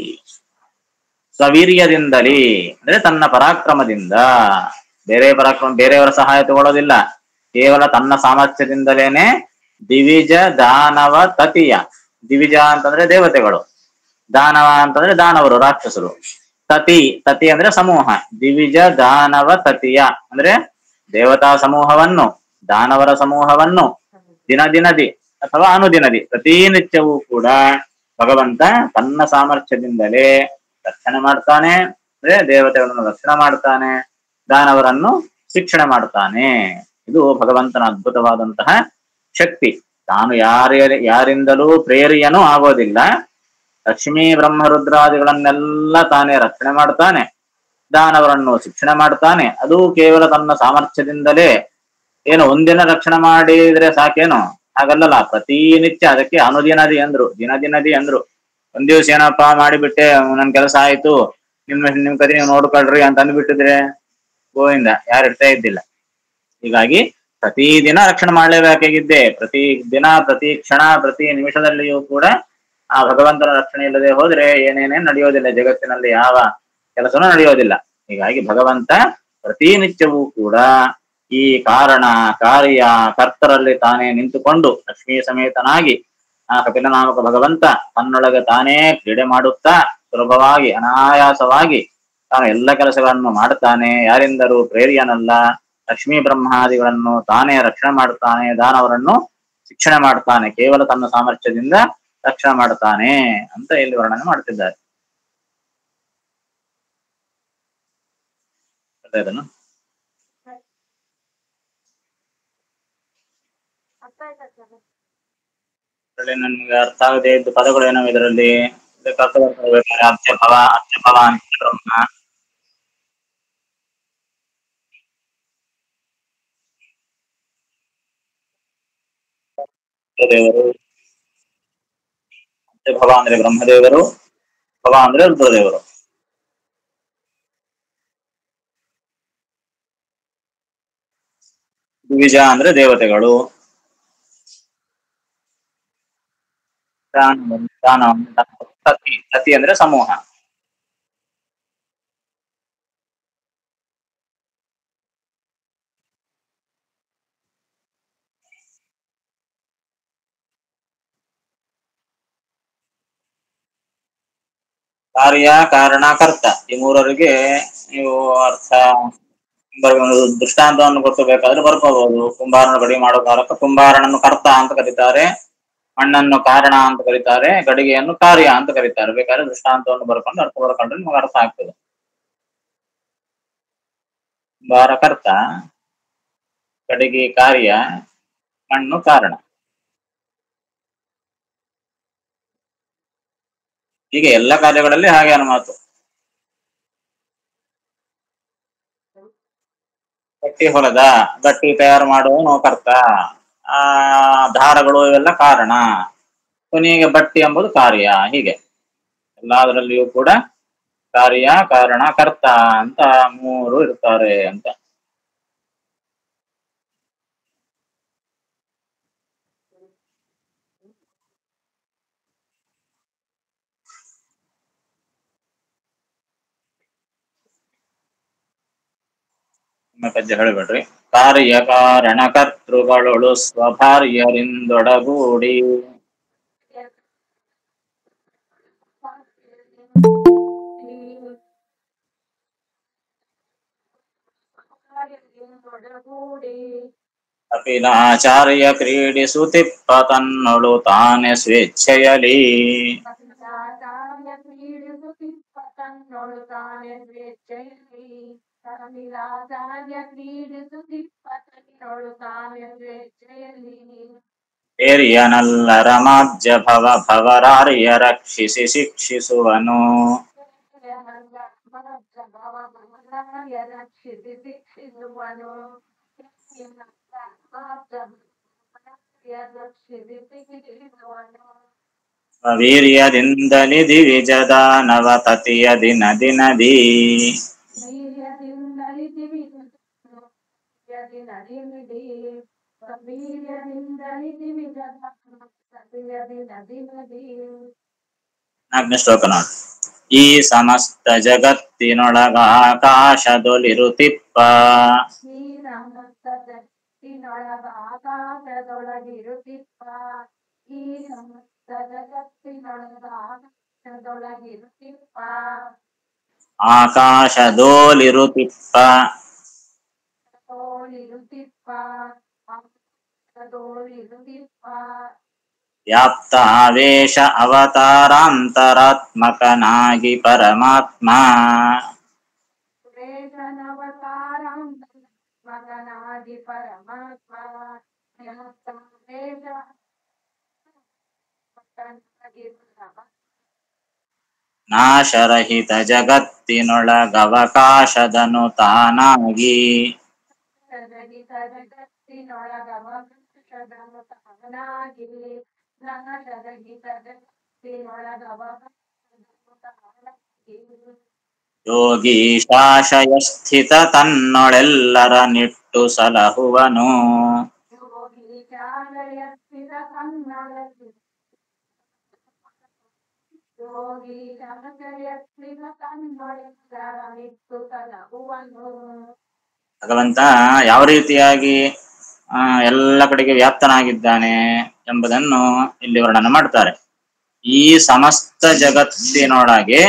ಸ್ವವೀರ್ಯದಿಂದಲಿ ಅಂದ್ರೆ ತನ್ನ ಪರಾಕ್ರಮದಿಂದ ಬೇರೆ ಪರಾಕ್ರಮ ಬೇರೆಯವರ ಸಹಾಯ ತಗೊಳ್ಳೋದಿಲ್ಲ ಕೇವಲ ತನ್ನ ಸಾಮರ್ಥ್ಯದಿಂದಲೇನೆ ದಿವಿಜ ದಾನವ ತತಿಯ ದಿವಿಜ ಅಂತಂದ್ರೆ ದೇವತೆಗಳು ದಾನವ ಅಂತಂದ್ರೆ ದಾನವರು ರಾಕ್ಷಸರು ತತಿ ತತಿ ಅಂದ್ರೆ ಸಮೂಹ ದಿವಿಜ ದಾನವ ತತಿಯ ಅಂದ್ರೆ ದೇವತಾ ಸಮೂಹವನ್ನು ದಾನವರ ಸಮೂಹವನ್ನು ದಿನ ದಿನದಿ ಅಥವಾ ಅನುದಿನದಿ ಪ್ರತಿನಿತ್ಯವೂ ಕೂಡ ಭಗವಂತ ತನ್ನ ಸಾಮರ್ಥ್ಯದಿಂದಲೇ ರಕ್ಷಣೆ ಮಾಡ್ತಾನೆ ಅಂದ್ರೆ ದೇವತೆಗಳನ್ನು ರಕ್ಷಣೆ ಮಾಡ್ತಾನೆ ದಾನವರನ್ನು ಶಿಕ್ಷಣ ಮಾಡ್ತಾನೆ ಇದು ಭಗವಂತನ ಅದ್ಭುತವಾದಂತಹ ಶಕ್ತಿ ತಾನು ಯಾರ ಯಾರಿಂದಲೂ ಪ್ರೇರಿಯನೂ ಆಗೋದಿಲ್ಲ ಲಕ್ಷ್ಮೀ ಬ್ರಹ್ಮರುದ್ರಾದಿಗಳನ್ನೆಲ್ಲ ತಾನೇ ರಕ್ಷಣೆ ಮಾಡ್ತಾನೆ ದಾನವರನ್ನು ಶಿಕ್ಷಣ ಮಾಡ್ತಾನೆ ಅದು ಕೇವಲ ತನ್ನ ಸಾಮರ್ಥ್ಯದಿಂದಲೇ ಏನು ಒಂದಿನ ರಕ್ಷಣೆ ಮಾಡಿದ್ರೆ ಸಾಕೇನು ಹಾಗಲ್ಲಲ್ಲ ಪ್ರತಿನಿತ್ಯ ಅದಕ್ಕೆ ಅನುದಿನದಿ ಅಂದ್ರು ದಿನ ದಿನದಿ ಅಂದ್ರು ಒಂದ್ ದಿವ್ಸ ಏನಪ್ಪಾ ಮಾಡಿಬಿಟ್ಟೆ ನನ್ ಕೆಲಸ ಆಯ್ತು ನಿಮ್ ನಿಮ್ ಕತೆ ನೀವು ನೋಡ್ಕೊಳ್ರಿ ಅಂತ ಅಂದ್ಬಿಟ್ಟಿದ್ರೆ ಗೋವಿಂದ ಯಾರು ಇರ್ತಾ ಇದ್ದಿಲ್ಲ ಹೀಗಾಗಿ ಪ್ರತಿದಿನ ರಕ್ಷಣೆ ಮಾಡಲೇಬೇಕಾಗಿದ್ದೆ ಪ್ರತಿ ದಿನ ಪ್ರತಿ ಕ್ಷಣ ಪ್ರತಿ ನಿಮಿಷದಲ್ಲಿಯೂ ಕೂಡ ಆ ಭಗವಂತನ ರಕ್ಷಣೆ ಇಲ್ಲದೆ ಹೋದ್ರೆ ಏನೇನೇನ್ ನಡೆಯೋದಿಲ್ಲ ಜಗತ್ತಿನಲ್ಲಿ ಯಾವ ಕೆಲಸನೂ ನಡೆಯೋದಿಲ್ಲ ಹೀಗಾಗಿ ಭಗವಂತ ಪ್ರತಿನಿತ್ಯವೂ ಕೂಡ ಈ ಕಾರಣ ಕಾರ್ಯ ಕರ್ತರಲ್ಲಿ ತಾನೇ ನಿಂತುಕೊಂಡು ಲಕ್ಷ್ಮೀ ಸಮೇತನಾಗಿ ಆ ಕಪಿಲ ನಾಮಕ ಭಗವಂತ ತನ್ನೊಳಗೆ ತಾನೇ ಕ್ರೀಡೆ ಮಾಡುತ್ತಾ ಸುಲಭವಾಗಿ ಅನಾಯಾಸವಾಗಿ ತಾನು ಎಲ್ಲ ಕೆಲಸಗಳನ್ನು ಮಾಡುತ್ತಾನೆ ಯಾರಿಂದಲೂ ಪ್ರೇರಿಯನಲ್ಲ ಲಕ್ಷ್ಮೀ ಬ್ರಹ್ಮಾದಿಗಳನ್ನು ತಾನೇ ರಕ್ಷಣೆ ಮಾಡುತ್ತಾನೆ ದಾನವರನ್ನು ಶಿಕ್ಷಣ ಮಾಡ್ತಾನೆ ಕೇವಲ ತನ್ನ ಸಾಮರ್ಥ್ಯದಿಂದ ರಕ್ಷಣೆ ಮಾಡ್ತಾನೆ ಅಂತ ಇಲ್ಲಿ ವರ್ಣನೆ ಮಾಡ್ತಿದ್ದಾರೆ ಅರ್ಥ ಆಯ್ತೇನು? ಅರ್ಥ ಆಯ್ತಾ ಸರ್ ಇದರಲ್ಲಿ ನನ್ಗೆ ಅರ್ಥ ಆಗದೆ ಇದ್ದ ಪದಗಳು ಏನೋ ಇದರಲ್ಲಿ ಇದಕ್ಕೆ ಅರ್ಥ ಬರ್ಕೊಳ್ಬೇಕಾದ್ರೆ ಅತ್ಯಭವ ಅತ್ಯಭವ ಅಂತ ಬ್ರಹ್ಮ ದೇವರು ಅತ್ಯಭವ ಅಂದ್ರೆ ಬ್ರಹ್ಮದೇವರು ಭವ ಅಂದ್ರೆ ರುದ್ರದೇವರು ದ್ವಿಜ ಅಂದ್ರೆ ದೇವತೆಗಳು ದಾನ ದಾನ ಸತಿ ಸತಿ ಅಂದ್ರೆ ಸಮೂಹ ಕಾರ್ಯ ಕಾರಣ ಕರ್ತ ಈ ಮೂರರಿಗೆ ನೀವು ಅರ್ಥ ಬರ್- ಒಂದು ದೃಷ್ಟಾಂತವನ್ನು ಗೊತ್ತಬೇಕಾದ್ರೆ ಬರ್ಕೋಬಹುದು ಕುಂಬಾರನ ಗಡಿ ಮಾಡೋ ಕಾರಕ ಕುಂಬಾರನನ್ನು ಕರ್ತ ಅಂತ ಕರೀತಾರೆ ಮಣ್ಣನ್ನು ಕಾರಣ ಅಂತ ಕರೀತಾರೆ ಗಡಿಗೆಯನ್ನು ಕಾರ್ಯ ಅಂತ ಕರೀತಾರೆ ಬೇಕಾದ್ರೆ ದೃಷ್ಟಾಂತವನ್ನು ಬರ್ಕೊಂಡು ಅರ್ಥ ಬರ್ಕೊಂಡ್ರೆ ನಿಮಗೆ ಅರ್ಥ ಆಗ್ತದೆ ಕುಂಬಾರ ಕರ್ತ ಗಡಿಗೆ ಕಾರ್ಯ ಮಣ್ಣು ಕಾರಣ ಹೀಗೆ ಎಲ್ಲ ಕಾರ್ಯಗಳಲ್ಲಿ ಹಾಗೆ ಅನುಮಾತು ಗಟ್ಟಿ ಹೊಲದ ಗಟ್ಟಿ ತಯಾರು ಮಾಡುವವನು ಕರ್ತ ಆ ದಾರಗಳು ಇವೆಲ್ಲ ಕಾರಣ ಕೊನೆಗೆ ಬಟ್ಟಿ ಎಂಬುದು ಕಾರ್ಯ ಹೀಗೆ ಎಲ್ಲದರಲ್ಲಿಯೂ ಕೂಡ ಕಾರ್ಯ ಕಾರಣ ಕರ್ತ ಅಂತ ಮೂರು ಇರ್ತಾರೆ ಅಂತ ಒಮ್ಮೆ ಪದ್ಯ ಹೇಳಿಬಿಡ್ರಿ ಕಾರ್ಯ ಕಾರಣ ಕರ್ತೃಗಳು ಸ್ವಭಾರ್ಯರಿಂದೊಡಗೂಡಿ ಒಡಗೂಡಿ ಅಪಿಲಾಚಾರ್ಯ ಕ್ರೀಡಿಸುತ್ತಿಪ್ಪ ತನ್ನೊಳು ತಾನೆ ಸ್ವೇಚ್ಛೆಯಲಿ ಕಾರ್ಯ ಕ್ರೀಡಿಸುತ್ತಿಪ್ಪ ತನ್ನೊಳು ತಾನೆ ಸ್ವೇಚ್ಛೆಯಲ್ಲಿ ತಮಿಳಾಚಾರ್ಯ ಕ್ರೀಡಿಸುತ್ತಿಪ್ಪ ತನ್ನೊಳು ತಾನೆ ಸ್ವೇಚ್ಛೆಯಲ್ಲಿ ಹಿರಿಯನಲ್ಲರ ಮಾಜ್ಯ ಭವ ಭವರಾರ್ಯ ರಕ್ಷಿಸಿ ಶಿಕ್ಷಿಸುವನು ರಕ್ಷಿಸಿ ಶಿಕ್ಷಿಸುವನು ರಕ್ಷಿಸಿ ಶಿಕ್ಷಿಸುವನು ವೀರ್ಯದಿಂದಲಿ ದಿವಿಜದ ನವತತಿಯ ದಿನ ದಿನದಿ ವೀರ್ಯದಿಂದಲೇ ದಿವಿಜ ನದಿಮಿಡಿ ವೀರ್ಯದಿಂದಲೇ ದಿವಿಜ ನದಿ ನದಿ ನಾಲ್ಕನೇ ಶ್ಲೋಕ ನೋಡಿ ಈ ಸಮಸ್ತ ಜಗತ್ತಿನೊಳಗ ಆಕಾಶದೊಲಿರುತಿಪ್ಪ ಶ್ರೀರಾಮಸ್ತ ಜಗತ್ತಿನೊಳಗ ಆಕಾಶದೊಳಗಿರುತ್ತಿಪ್ಪ ಈ ಸಮಸ್ತ ಜಗತ್ತಿನೊಳಗ ಆಕಾಶದೊಳಗಿರುತ್ತಿಪ್ಪ ಆಕಾಶದೋಲಿರುತಿಪ್ಪ ತೋಳಿರುತ್ತಿಪ್ಪ ಆಕಾಶದೋಳಿರುತ್ತಿಪ್ಪ ವ್ಯಾಪ್ತ ಆವೇಶ ಅವತಾರಾಂತರಾತ್ಮಕನಾಗಿ ಪರಮಾತ್ಮ ಸುರೇಶನವತಾರಾಂತ ಮಗನಾಗಿ ಪರಮಾತ್ಮ ವೇದ ಮಗನಾಗಿ ಪರಮಾತ್ಮ ನಾಶರಹಿತ ಜಗತ್ತಿನೊಳಗವಕಾಶದನು ತಾನಾಗಿ ಜಗದಿತ ಜಗತ್ತಿನೊಳಗವಕಾಶದನು ತಾನಾಗಿ ನಾಶರಹಿತ ಜಗತ್ತಿನೊಳಗವಕಾಶದನು ತಾನಾಗಿ ಯೋಗೀಶಾಶಯ ಸ್ಥಿತ ತನ್ನೊಳೆಲ್ಲರ ನಿಟ್ಟು ಸಲಹುವನು ಯೋಗಿ ಚಾಲಯಸ್ಥಿತ ಕನ್ನಡದಲ್ಲಿ ಯೋಗಿ ಚಾಲಯಸ್ಥಿತ ಕನ್ನಡದ ನಿಟ್ಟು ತಲಹುವನು ಭಗವಂತ ಯಾವ ರೀತಿಯಾಗಿ ಆ, ಎಲ್ಲ ಕಡೆಗೆ ವ್ಯಾಪ್ತನಾಗಿದ್ದಾನೆ ಎಂಬುದನ್ನು ಇಲ್ಲಿ ವರ್ಣನೆ ಮಾಡ್ತಾರೆ ಈ ಸಮಸ್ತ ಜಗತ್ತಿನೊಳಗೆ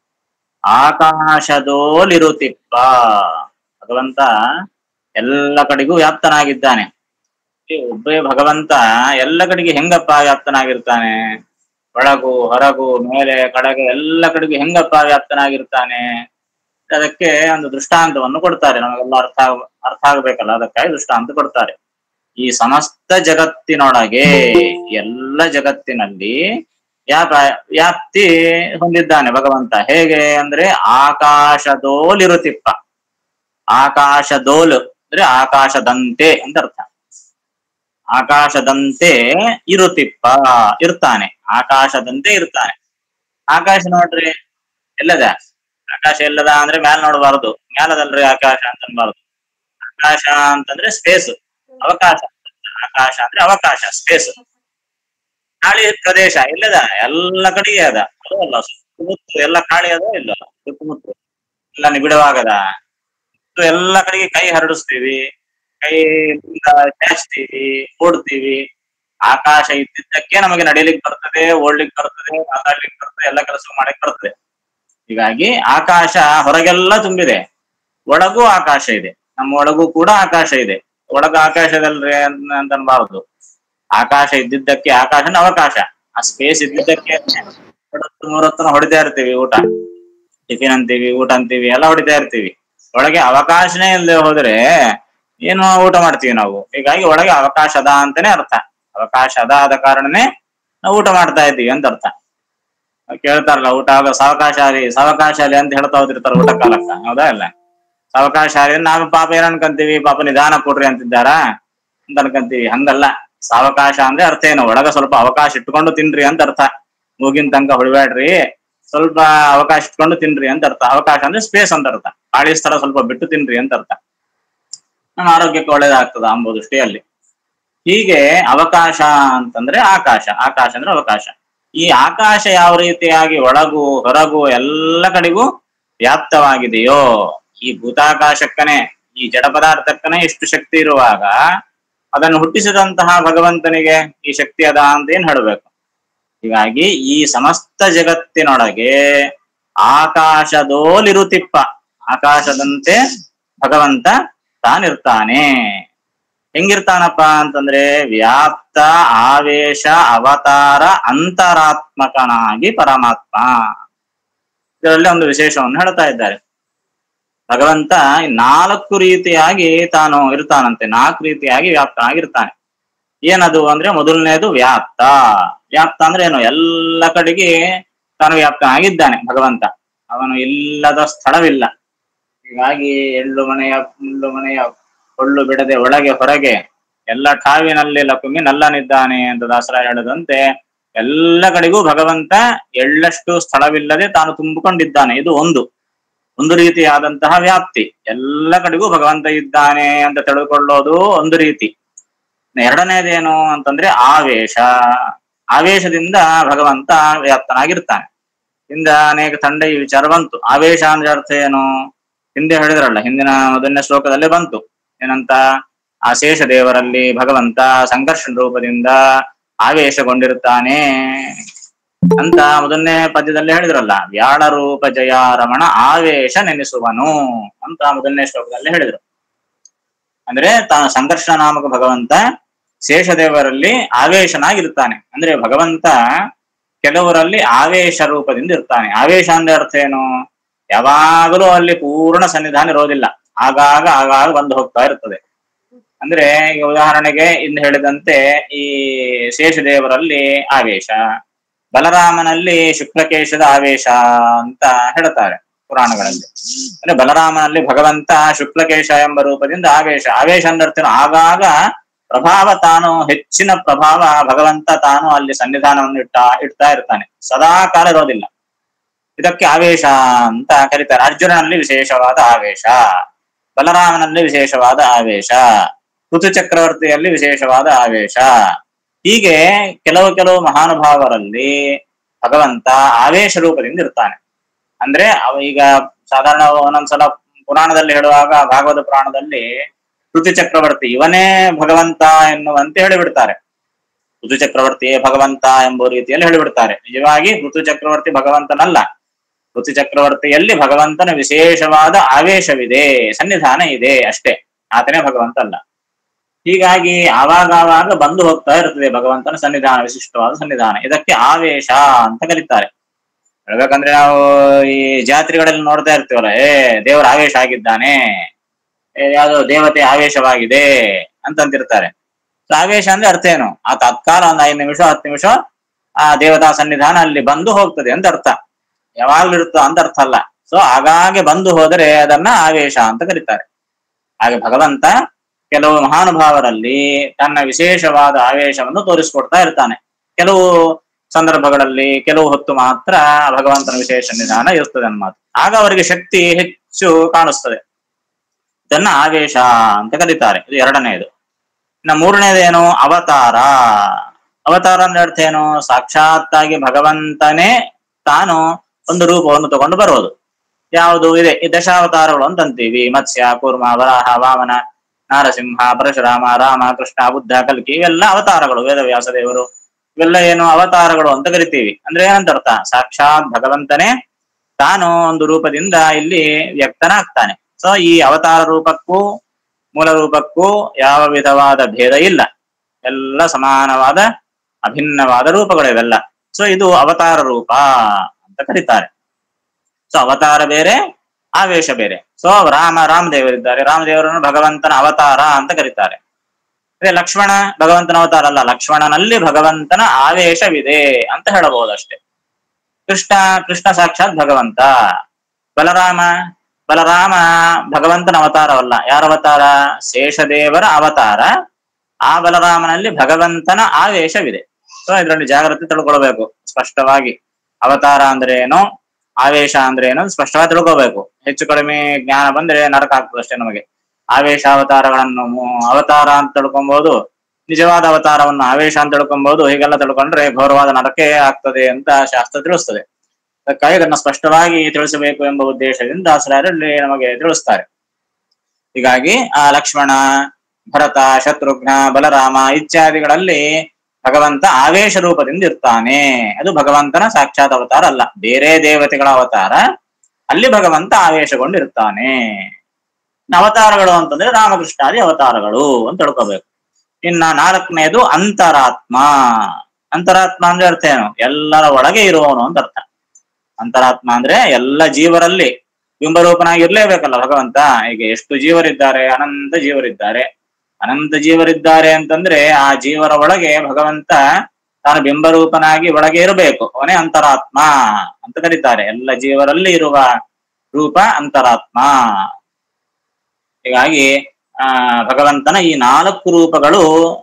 ಆಕಾಶದೋಲಿರುತಿಪ್ಪ ಭಗವಂತ ಎಲ್ಲ ಕಡೆಗೂ ವ್ಯಾಪ್ತನಾಗಿದ್ದಾನೆ ಈ ಒಬ್ಬೇ ಭಗವಂತ ಎಲ್ಲ ಕಡೆಗೆ ಹೆಂಗಪ್ಪ ವ್ಯಾಪ್ತನಾಗಿರ್ತಾನೆ ಒಳಗು ಹೊರಗು ಮೇಲೆ ಕಡೆಗೆ ಎಲ್ಲ ಕಡೆಗೂ ಹೆಂಗಪ್ಪ ವ್ಯಾಪ್ತನಾಗಿರ್ತಾನೆ ಅದಕ್ಕೆ ಒಂದು ದೃಷ್ಟಾಂತವನ್ನು ಕೊಡ್ತಾರೆ ನಮಗೆಲ್ಲ ಅರ್ಥ ಆಗ- ಅರ್ಥ ಆಗ್ಬೇಕಲ್ಲ ಅದಕ್ಕಾಗಿ ದೃಷ್ಟಾಂತ ಕೊಡ್ತಾರೆ ಈ ಸಮಸ್ತ ಜಗತ್ತಿನೊಳಗೆ ಎಲ್ಲ ಜಗತ್ತಿನಲ್ಲಿ ವ್ಯಾಪ ವ್ಯಾಪ್ತಿ ಹೊಂದಿದ್ದಾನೆ ಭಗವಂತ ಹೇಗೆ ಅಂದ್ರೆ ಆಕಾಶದೋಲಿರುತಿಪ್ಪ ಆಕಾಶದೋಲು ಅಂದ್ರೆ ಆಕಾಶದಂತೆ ಅಂತ ಅರ್ಥ ಆಕಾಶದಂತೆ ಇರುತಿಪ್ಪ ಇರ್ತಾನೆ ಆಕಾಶದಂತೆ ಇರ್ತಾನೆ ಆಕಾಶ ನೋಡ್ರಿ ಎಲ್ಲದ ಆಕಾಶ ಎಲ್ಲದ ಅಂದ್ರೆ ಮ್ಯಾಲ್ ನೋಡಬಾರದು ಮ್ಯಾಲದಲ್ರಿ ಆಕಾಶ ಅಂತ ಅನ್ಬಾರ್ದು ಆಕಾಶ ಅಂತಂದ್ರೆ ಸ್ಪೇಸ್ ಅವಕಾಶ ಆಕಾಶ ಅಂದ್ರೆ ಅವಕಾಶ ಸ್ಪೇಸ್ ಖಾಲಿ ಪ್ರದೇಶ ಎಲ್ಲದ ಎಲ್ಲ ಕಡೆಗೆ ಅದ ಅದು ಅಲ್ಲ ಸುತ್ತಮುತ್ತ ಎಲ್ಲ ಖಾಲಿ ಅದ ಇಲ್ಲ ಸುತ್ತಮುತ್ತ ಎಲ್ಲ ನಿಬಿಡವಾಗದ ಸುತ್ತ ಎಲ್ಲ ಕಡೆಗೆ ಕೈ ಹರಡಿಸ್ತೀವಿ ಕೈ ಚಾಚ್ತೀವಿ ಓಡ್ತೀವಿ ಆಕಾಶ ಇದ್ದಿದ್ದಕ್ಕೆ ನಮಗೆ ನಡಿಲಿಕ್ಕೆ ಬರ್ತದೆ ಓಡ್ಲಿಕ್ಕೆ ಬರ್ತದೆ ಮಾತಾಡ್ಲಿಕ್ಕೆ ಬರ್ತದೆ ಎಲ್ಲ ಕೆಲಸ ಮಾಡಕ್ ಬರ್ತದೆ ಹೀಗಾಗಿ ಆಕಾಶ ಹೊರಗೆಲ್ಲ ತುಂಬಿದೆ ಒಳಗೂ ಆಕಾಶ ಇದೆ ನಮ್ಮ ಒಳಗೂ ಕೂಡ ಆಕಾಶ ಇದೆ ಒಳಗ ಆಕಾಶದಲ್ರಿ ಅಂತ ಅಂತ ಅನ್ಬಾರದು ಆಕಾಶ ಇದ್ದಿದ್ದಕ್ಕೆ ಆಕಾಶನ ಅವಕಾಶ ಆ ಸ್ಪೇಸ್ ಇದ್ದಿದ್ದಕ್ಕೆ ಹೊಡೆದು ಮೂರೊತ್ತನ ಹೊಡಿತಾ ಇರ್ತೀವಿ ಊಟ ಟಿಫಿನ್ ಅಂತೀವಿ ಊಟ ಅಂತೀವಿ ಎಲ್ಲ ಹೊಡಿತಾ ಇರ್ತೀವಿ ಒಳಗೆ ಅವಕಾಶನೇ ಇಲ್ಲದೆ ಹೋದ್ರೆ ಏನು ಊಟ ಮಾಡ್ತೀವಿ ನಾವು ಹೀಗಾಗಿ ಒಳಗೆ ಅವಕಾಶ ಅದ ಅಂತಾನೆ ಅರ್ಥ ಅವಕಾಶ ಅದ ಆದ ಕಾರಣನೇ ನಾವು ಊಟ ಮಾಡ್ತಾ ಇದ್ದೀವಿ ಅಂತ ಅರ್ಥ ಕೇಳ್ತಾರಲ್ಲ ಊಟ ಆಗ ಸಾವಕಾಶಾಲಿ ಸಾವಕಾಶಾಲಿ ಅಂತ ಹೇಳ್ತಾ ಹೋದಿರ್ತಾರ ಊಟ ಕಾಲಕ್ಕ ಹೌದಾ ಇಲ್ಲ ಸಾವಕಾಶಾಲಿ ನಾವು ಪಾಪ ಏನ್ ಅನ್ಕಂತೀವಿ ಪಾಪ ನಿಧಾನ ಕೊಡ್ರಿ ಅಂತಿದ್ದಾರ ಅಂತ ಅನ್ಕಂತೀವಿ ಹಂಗಲ್ಲ ಸಾವಕಾಶ ಅಂದ್ರೆ ಅರ್ಥ ಏನು ಒಳಗ ಸ್ವಲ್ಪ ಅವಕಾಶ ಇಟ್ಕೊಂಡು ತಿನ್ರಿ ಅಂತ ಅರ್ಥ ಮೂಗಿನ ತನಕ ಹೊಡಿಬೇಡ್ರಿ ಸ್ವಲ್ಪ ಅವಕಾಶ ಇಟ್ಕೊಂಡು ತಿನ್ರಿ ಅಂತ ಅರ್ಥ ಅವಕಾಶ ಅಂದ್ರೆ ಸ್ಪೇಸ್ ಅಂತ ಅರ್ಥ ಖಾಲಿ ಸ್ಥಳ ಸ್ವಲ್ಪ ಬಿಟ್ಟು ತಿನ್ರಿ ಅಂತ ಅರ್ಥ ನಮ್ಮ ಆರೋಗ್ಯಕ್ಕೆ ಒಳ್ಳೇದಾಗ್ತದ ಅಂಬೋ ದೃಷ್ಟಿಯಲ್ಲಿ ಹೀಗೆ ಅವಕಾಶ ಅಂತಂದ್ರೆ ಆಕಾಶ ಆಕಾಶ ಅಂದ್ರೆ ಅವಕಾಶ ಈ ಆಕಾಶ ಯಾವ ರೀತಿಯಾಗಿ ಒಳಗು ಹೊರಗು ಎಲ್ಲ ಕಡೆಗೂ ವ್ಯಾಪ್ತವಾಗಿದೆಯೋ ಈ ಭೂತಾಕಾಶಕ್ಕನೆ ಈ ಜಡ ಪದಾರ್ಥಕ್ಕನೆ ಇಷ್ಟು ಶಕ್ತಿ ಇರುವಾಗ ಅದನ್ನು ಹುಟ್ಟಿಸಿದಂತಹ ಭಗವಂತನಿಗೆ ಈ ಶಕ್ತಿ ಅದ ಅಂತ ಏನ್ ಹೇಳ್ಬೇಕು ಹೀಗಾಗಿ ಈ ಸಮಸ್ತ ಜಗತ್ತಿನೊಳಗೆ ಆಕಾಶದೋಲಿರುತಿಪ್ಪ ಆಕಾಶದಂತೆ ಭಗವಂತ ತಾನಿರ್ತಾನೆ ಹೆಂಗಿರ್ತಾನಪ್ಪ ಅಂತಂದ್ರೆ ವ್ಯಾಪ್ತ ಆವೇಶ ಅವತಾರ ಅಂತರಾತ್ಮಕನಾಗಿ ಪರಮಾತ್ಮ ಇದರಲ್ಲಿ ಒಂದು ವಿಶೇಷವನ್ನು ಹೇಳ್ತಾ ಇದ್ದಾರೆ ಭಗವಂತ ನಾಲ್ಕು ರೀತಿಯಾಗಿ ತಾನು ಇರ್ತಾನಂತೆ ನಾಲ್ಕು ರೀತಿಯಾಗಿ ವ್ಯಾಪ್ತನಾಗಿರ್ತಾನೆ ಏನದು ಅಂದ್ರೆ ಮೊದಲನೇದು ವ್ಯಾಪ್ತ ವ್ಯಾಪ್ತ ಅಂದ್ರೆ ಏನು ಎಲ್ಲ ಕಡೆಗೆ ತಾನು ವ್ಯಾಪ್ತನಾಗಿದ್ದಾನೆ ಭಗವಂತ ಅವನು ಇಲ್ಲದ ಸ್ಥಳವಿಲ್ಲ ಹೀಗಾಗಿ ಎಳ್ಳು ಮನೆಯ ಮುಳ್ಳು ಮನೆಯ ಕೊಳ್ಳು ಬಿಡದೆ ಒಳಗೆ ಹೊರಗೆ ಎಲ್ಲ ಠಾವಿನಲ್ಲಿ ಲಕುಮಿ ನಲ್ಲನಿದ್ದಾನೆ ಅಂತ ದಾಸರ ಹೇಳದಂತೆ ಎಲ್ಲ ಕಡೆಗೂ ಭಗವಂತ ಎಳ್ಳಷ್ಟು ಸ್ಥಳವಿಲ್ಲದೆ ತಾನು ತುಂಬಿಕೊಂಡಿದ್ದಾನೆ ಇದು ಒಂದು ಒಂದು ರೀತಿಯಾದಂತಹ ವ್ಯಾಪ್ತಿ ಎಲ್ಲ ಕಡೆಗೂ ಭಗವಂತ ಇದ್ದಾನೆ ಅಂತ ತಿಳಿದುಕೊಳ್ಳೋದು ಒಂದು ರೀತಿ ಎರಡನೇದೇನು ಅಂತಂದ್ರೆ ಆವೇಶ ಆವೇಶದಿಂದ ಭಗವಂತ ವ್ಯಾಪ್ತನಾಗಿರ್ತಾನೆ ಹಿಂದ ಅನೇಕ ತಂಡ ಈ ವಿಚಾರ ಬಂತು ಆವೇಶ ಅಂದ್ರೆ ಅರ್ಥ ಏನು ಹಿಂದೆ ಹೇಳಿದ್ರಲ್ಲ ಹಿಂದಿನ ಮೊದಲನೇ ಶ್ಲೋಕದಲ್ಲೇ ಬಂತು ಏನಂತ ಆ ಶೇಷ ದೇವರಲ್ಲಿ ಭಗವಂತ ಸಂಘರ್ಷಣ ರೂಪದಿಂದ ಆವೇಶಗೊಂಡಿರುತ್ತಾನೆ ಅಂತ ಮೊದಲನೇ ಪದ್ಯದಲ್ಲಿ ಹೇಳಿದ್ರಲ್ಲ ವ್ಯಾಳ ರೂಪ ಜಯ ರಮಣ ಆವೇಶ ನೆನೆಸುವನು ಅಂತ ಮೊದಲನೇ ಶ್ಲೋಕದಲ್ಲಿ ಹೇಳಿದ್ರು ಅಂದ್ರೆ ತಾನು ಸಂಘರ್ಷ ನಾಮಕ ಭಗವಂತ ಶೇಷದೇವರಲ್ಲಿ ಆವೇಶನಾಗಿರ್ತಾನೆ ಅಂದ್ರೆ ಭಗವಂತ ಕೆಲವರಲ್ಲಿ ಆವೇಶ ರೂಪದಿಂದ ಇರ್ತಾನೆ ಆವೇಶ ಅಂದ್ರೆ ಅರ್ಥ ಏನು ಯಾವಾಗಲೂ ಅಲ್ಲಿ ಪೂರ್ಣ ಸನ್ನಿಧಾನ ಇರೋದಿಲ್ಲ ಆಗಾಗ ಆಗಾಗ ಬಂದು ಹೋಗ್ತಾ ಇರ್ತದೆ ಅಂದ್ರೆ ಈಗ ಉದಾಹರಣೆಗೆ ಇಂದು ಹೇಳಿದಂತೆ ಈ ಶೇಷದೇವರಲ್ಲಿ ಆವೇಶ ಬಲರಾಮನಲ್ಲಿ ಶುಕ್ಲಕೇಶದ ಆವೇಶ ಅಂತ ಹೇಳ್ತಾರೆ ಪುರಾಣಗಳಲ್ಲಿ ಅಂದ್ರೆ ಬಲರಾಮನಲ್ಲಿ ಭಗವಂತ ಶುಕ್ಲಕೇಶ ಎಂಬ ರೂಪದಿಂದ ಆವೇಶ ಆವೇಶ ಅಂದ್ರೆ ಆಗಾಗ ಪ್ರಭಾವ ತಾನು ಹೆಚ್ಚಿನ ಪ್ರಭಾವ ಭಗವಂತ ತಾನು ಅಲ್ಲಿ ಸನ್ನಿಧಾನವನ್ನು ಇಟ್ಟ ಇಡ್ತಾ ಇರ್ತಾನೆ ಸದಾ ಕಾಲ ಇರೋದಿಲ್ಲ ಇದಕ್ಕೆ ಆವೇಶ ಅಂತ ಕರೀತಾರೆ ಅರ್ಜುನನಲ್ಲಿ ವಿಶೇಷವಾದ ಆವೇಶ ಬಲರಾಮನಲ್ಲಿ ವಿಶೇಷವಾದ ಆವೇಶ ಋತು ಚಕ್ರವರ್ತಿಯಲ್ಲಿ ವಿಶೇಷವಾದ ಆವೇಶ ಹೀಗೆ ಕೆಲವು ಕೆಲವು ಮಹಾನುಭಾವರಲ್ಲಿ ಭಗವಂತ ಆವೇಶ ರೂಪದಿಂದ ಇರ್ತಾನೆ ಅಂದ್ರೆ ಅವ ಈಗ ಸಾಧಾರಣ ಒಂದೊಂದ್ಸಲ ಪುರಾಣದಲ್ಲಿ ಹೇಳುವಾಗ ಭಾಗವತ ಪುರಾಣದಲ್ಲಿ ಋತು ಚಕ್ರವರ್ತಿ ಇವನೇ ಭಗವಂತ ಎನ್ನುವಂತೆ ಹೇಳಿಬಿಡ್ತಾರೆ ಋತು ಚಕ್ರವರ್ತಿಯೇ ಭಗವಂತ ಎಂಬ ರೀತಿಯಲ್ಲಿ ಹೇಳಿಬಿಡ್ತಾರೆ ನಿಜವಾಗಿ ಋತು ಚಕ್ರವರ್ತಿ ಭಗವಂತನಲ್ಲ ಋತು ಚಕ್ರವರ್ತಿಯಲ್ಲಿ ಭಗವಂತನ ವಿಶೇಷವಾದ ಆವೇಶವಿದೆ ಸನ್ನಿಧಾನ ಇದೆ ಅಷ್ಟೇ ಆತನೇ ಭಗವಂತ ಅಲ್ಲ ಹೀಗಾಗಿ ಆವಾಗ ಆವಾಗ ಬಂದು ಹೋಗ್ತಾ ಇರ್ತದೆ ಭಗವಂತನ ಸನ್ನಿಧಾನ ವಿಶಿಷ್ಟವಾದ ಸನ್ನಿಧಾನ ಇದಕ್ಕೆ ಆವೇಶ ಅಂತ ಕರೀತಾರೆ ಹೇಳ್ಬೇಕಂದ್ರೆ ನಾವು ಈ ಜಾತ್ರೆಗಳಲ್ಲಿ ನೋಡ್ತಾ ಇರ್ತೀವಲ್ಲ ಏ ದೇವರ ಆವೇಶ ಆಗಿದ್ದಾನೆ ಏ, ಯಾವ್ದೋ ದೇವತೆ ಆವೇಶವಾಗಿದೆ ಅಂತಂತಿರ್ತಾರೆ ಸೊ ಆವೇಶ ಅಂದ್ರೆ ಅರ್ಥ ಏನು ಆ ತತ್ಕಾಲ ಒಂದ್ ಐದು ನಿಮಿಷ ಹತ್ತು ನಿಮಿಷ ಆ ದೇವತಾ ಸನ್ನಿಧಾನ ಅಲ್ಲಿ ಬಂದು ಹೋಗ್ತದೆ ಅಂತ ಅರ್ಥ ಯಾವಾಗ್ಲೂ ಇರುತ್ತೋ ಅಂತ ಅರ್ಥ ಅಲ್ಲ ಸೊ ಆಗಾಗ್ಗೆ ಬಂದು ಹೋದರೆ ಅದನ್ನ ಆವೇಶ ಅಂತ ಕರೀತಾರೆ ಹಾಗೆ ಭಗವಂತ ಕೆಲವು ಮಹಾನುಭಾವರಲ್ಲಿ ತನ್ನ ವಿಶೇಷವಾದ ಆವೇಶವನ್ನು ತೋರಿಸ್ಕೊಡ್ತಾ ಇರ್ತಾನೆ ಕೆಲವು ಸಂದರ್ಭಗಳಲ್ಲಿ ಕೆಲವು ಹೊತ್ತು ಮಾತ್ರ ಭಗವಂತನ ವಿಶೇಷ ನಿಧಾನ ಇರ್ತದೆ ಅನ್ಮಾತು ಆಗ ಅವರಿಗೆ ಶಕ್ತಿ ಹೆಚ್ಚು ಕಾಣಿಸ್ತದೆ ಇದನ್ನ ಆವೇಶ ಅಂತ ಕರೀತಾರೆ ಇದು ಎರಡನೆಯದು ಇನ್ನ ಮೂರನೇದೇನು ಅವತಾರ ಅವತಾರ ಅಂದ್ರೆ ಅರ್ಥ ಏನು ಸಾಕ್ಷಾತ್ತಾಗಿ ಭಗವಂತನೇ ತಾನು ಒಂದು ರೂಪವನ್ನು ತಗೊಂಡು ಬರೋದು ಯಾವುದು ಇದೆ ಈ ದಶಾವತಾರಗಳು ಅಂತ ಅಂತೀವಿ ಮತ್ಸ್ಯ ಕೂರ್ಮ ವರಾಹ ವಾಮನ ನಾರಸಿಂಹ ಪರಶುರಾಮ ರಾಮ ಕೃಷ್ಣ ಬುದ್ಧ ಕಲ್ಕಿ ಇವೆಲ್ಲ ಅವತಾರಗಳು ವೇದವ್ಯಾಸ ದೇವರು ಇವೆಲ್ಲ ಏನು ಅವತಾರಗಳು ಅಂತ ಕರಿತೀವಿ ಅಂದ್ರೆ ಏನಂತ ಅರ್ಥ ಸಾಕ್ಷಾತ್ ಭಗವಂತನೇ ತಾನು ಒಂದು ರೂಪದಿಂದ ಇಲ್ಲಿ ವ್ಯಕ್ತನಾಗ್ತಾನೆ ಸೊ ಈ ಅವತಾರ ರೂಪಕ್ಕೂ ಮೂಲ ರೂಪಕ್ಕೂ ಯಾವ ವಿಧವಾದ ಭೇದ ಇಲ್ಲ ಎಲ್ಲ ಸಮಾನವಾದ ಅಭಿನ್ನವಾದ ರೂಪಗಳಿವೆಲ್ಲ ಸೊ ಇದು ಅವತಾರ ರೂಪ ಅಂತ ಕರೀತಾರೆ ಸೊ ಅವತಾರ ಬೇರೆ ಆವೇಶ ಬೇರೆ ಸೊ ರಾಮ ರಾಮದೇವರಿದ್ದಾರೆ ರಾಮದೇವರನ್ನು ಭಗವಂತನ ಅವತಾರ ಅಂತ ಕರೀತಾರೆ ಅದೇ ಲಕ್ಷ್ಮಣ ಭಗವಂತನ ಅವತಾರ ಅಲ್ಲ ಲಕ್ಷ್ಮಣನಲ್ಲಿ ಭಗವಂತನ ಆವೇಶವಿದೆ ಅಂತ ಹೇಳಬಹುದಷ್ಟೇ ಕೃಷ್ಣ ಕೃಷ್ಣ ಸಾಕ್ಷಾತ್ ಭಗವಂತ ಬಲರಾಮ ಬಲರಾಮ ಭಗವಂತನ ಅವತಾರವಲ್ಲ ಯಾರ ಅವತಾರ ಶೇಷದೇವರ ಅವತಾರ ಆ ಬಲರಾಮನಲ್ಲಿ ಭಗವಂತನ ಆವೇಶವಿದೆ ಸೊ ಇದರಲ್ಲಿ ಜಾಗ್ರತೆ ತಿಳ್ಕೊಳ್ಬೇಕು ಸ್ಪಷ್ಟವಾಗಿ ಅವತಾರ ಅಂದ್ರೆ ಏನು ಆವೇಶ ಅಂದ್ರೆ ಏನು ಸ್ಪಷ್ಟವಾಗಿ ತಿಳ್ಕೋಬೇಕು ಹೆಚ್ಚು ಕಡಿಮೆ ಜ್ಞಾನ ಬಂದ್ರೆ ನರಕ ಆಗ್ತದೆ ಅಷ್ಟೇ ನಮಗೆ ಆವೇಶ ಅವತಾರಗಳನ್ನು ಮು- ಅವತಾರ ಅಂತ ತಿಳ್ಕೊಬಹುದು ನಿಜವಾದ ಅವತಾರವನ್ನು ಆವೇಶ ಅಂತ ತಿಳ್ಕೊಬಹುದು ಹೀಗೆಲ್ಲ ತಿಳ್ಕೊಂಡ್ರೆ ಘೋರವಾದ ನರಕೆ ಆಗ್ತದೆ ಅಂತ ಶಾಸ್ತ್ರ ತಿಳಿಸ್ತದೆ ಅದಕ್ಕಾಗಿ ಅದನ್ನ ಸ್ಪಷ್ಟವಾಗಿ ತಿಳಿಸಬೇಕು ಎಂಬ ಉದ್ದೇಶದಿಂದ ದಾಸರಾಯರಲ್ಲಿ ನಮಗೆ ತಿಳಿಸ್ತಾರೆ ಹೀಗಾಗಿ ಆ ಲಕ್ಷ್ಮಣ ಭರತ ಶತ್ರುಘ್ನ ಬಲರಾಮ ಇತ್ಯಾದಿಗಳಲ್ಲಿ ಭಗವಂತ ಆವೇಶ ರೂಪದಿಂದ ಇರ್ತಾನೆ ಅದು ಭಗವಂತನ ಸಾಕ್ಷಾತ್ ಅವತಾರ ಅಲ್ಲ ಬೇರೆ ದೇವತೆಗಳ ಅವತಾರ ಅಲ್ಲಿ ಭಗವಂತ ಆವೇಶಗೊಂಡಿರ್ತಾನೆ ಇನ್ನು ಅವತಾರಗಳು ಅಂತಂದ್ರೆ ರಾಮಕೃಷ್ಣಾದಿ ಅವತಾರಗಳು ಅಂತ ತಿಳ್ಕೋಬೇಕು ಇನ್ನ ನಾಲ್ಕನೇದು ಅಂತರಾತ್ಮ ಅಂತರಾತ್ಮ ಅಂದ್ರೆ ಅರ್ಥ ಏನು ಎಲ್ಲರ ಒಳಗೆ ಇರುವವನು ಅಂತ ಅರ್ಥ ಅಂತರಾತ್ಮ ಅಂದ್ರೆ ಎಲ್ಲ ಜೀವರಲ್ಲಿ ಬಿಂಬರೂಪನಾಗಿ ಇರ್ಲೇಬೇಕಲ್ಲ ಭಗವಂತ ಈಗ ಎಷ್ಟು ಜೀವರಿದ್ದಾರೆ ಅನಂತ ಜೀವರಿದ್ದಾರೆ ಅನಂತ ಜೀವರಿದ್ದಾರೆ ಅಂತಂದ್ರೆ ಆ ಜೀವರ ಒಳಗೆ ಭಗವಂತ ತಾನು ಬಿಂಬರೂಪನಾಗಿ ಒಳಗೆ ಇರಬೇಕು ಅವನೇ ಅಂತರಾತ್ಮ ಅಂತ ಕರೀತಾರೆ ಎಲ್ಲ ಜೀವರಲ್ಲಿ ಇರುವ ರೂಪ ಅಂತರಾತ್ಮ ಹೀಗಾಗಿ ಆ ಭಗವಂತನ ಈ ನಾಲ್ಕು ರೂಪಗಳು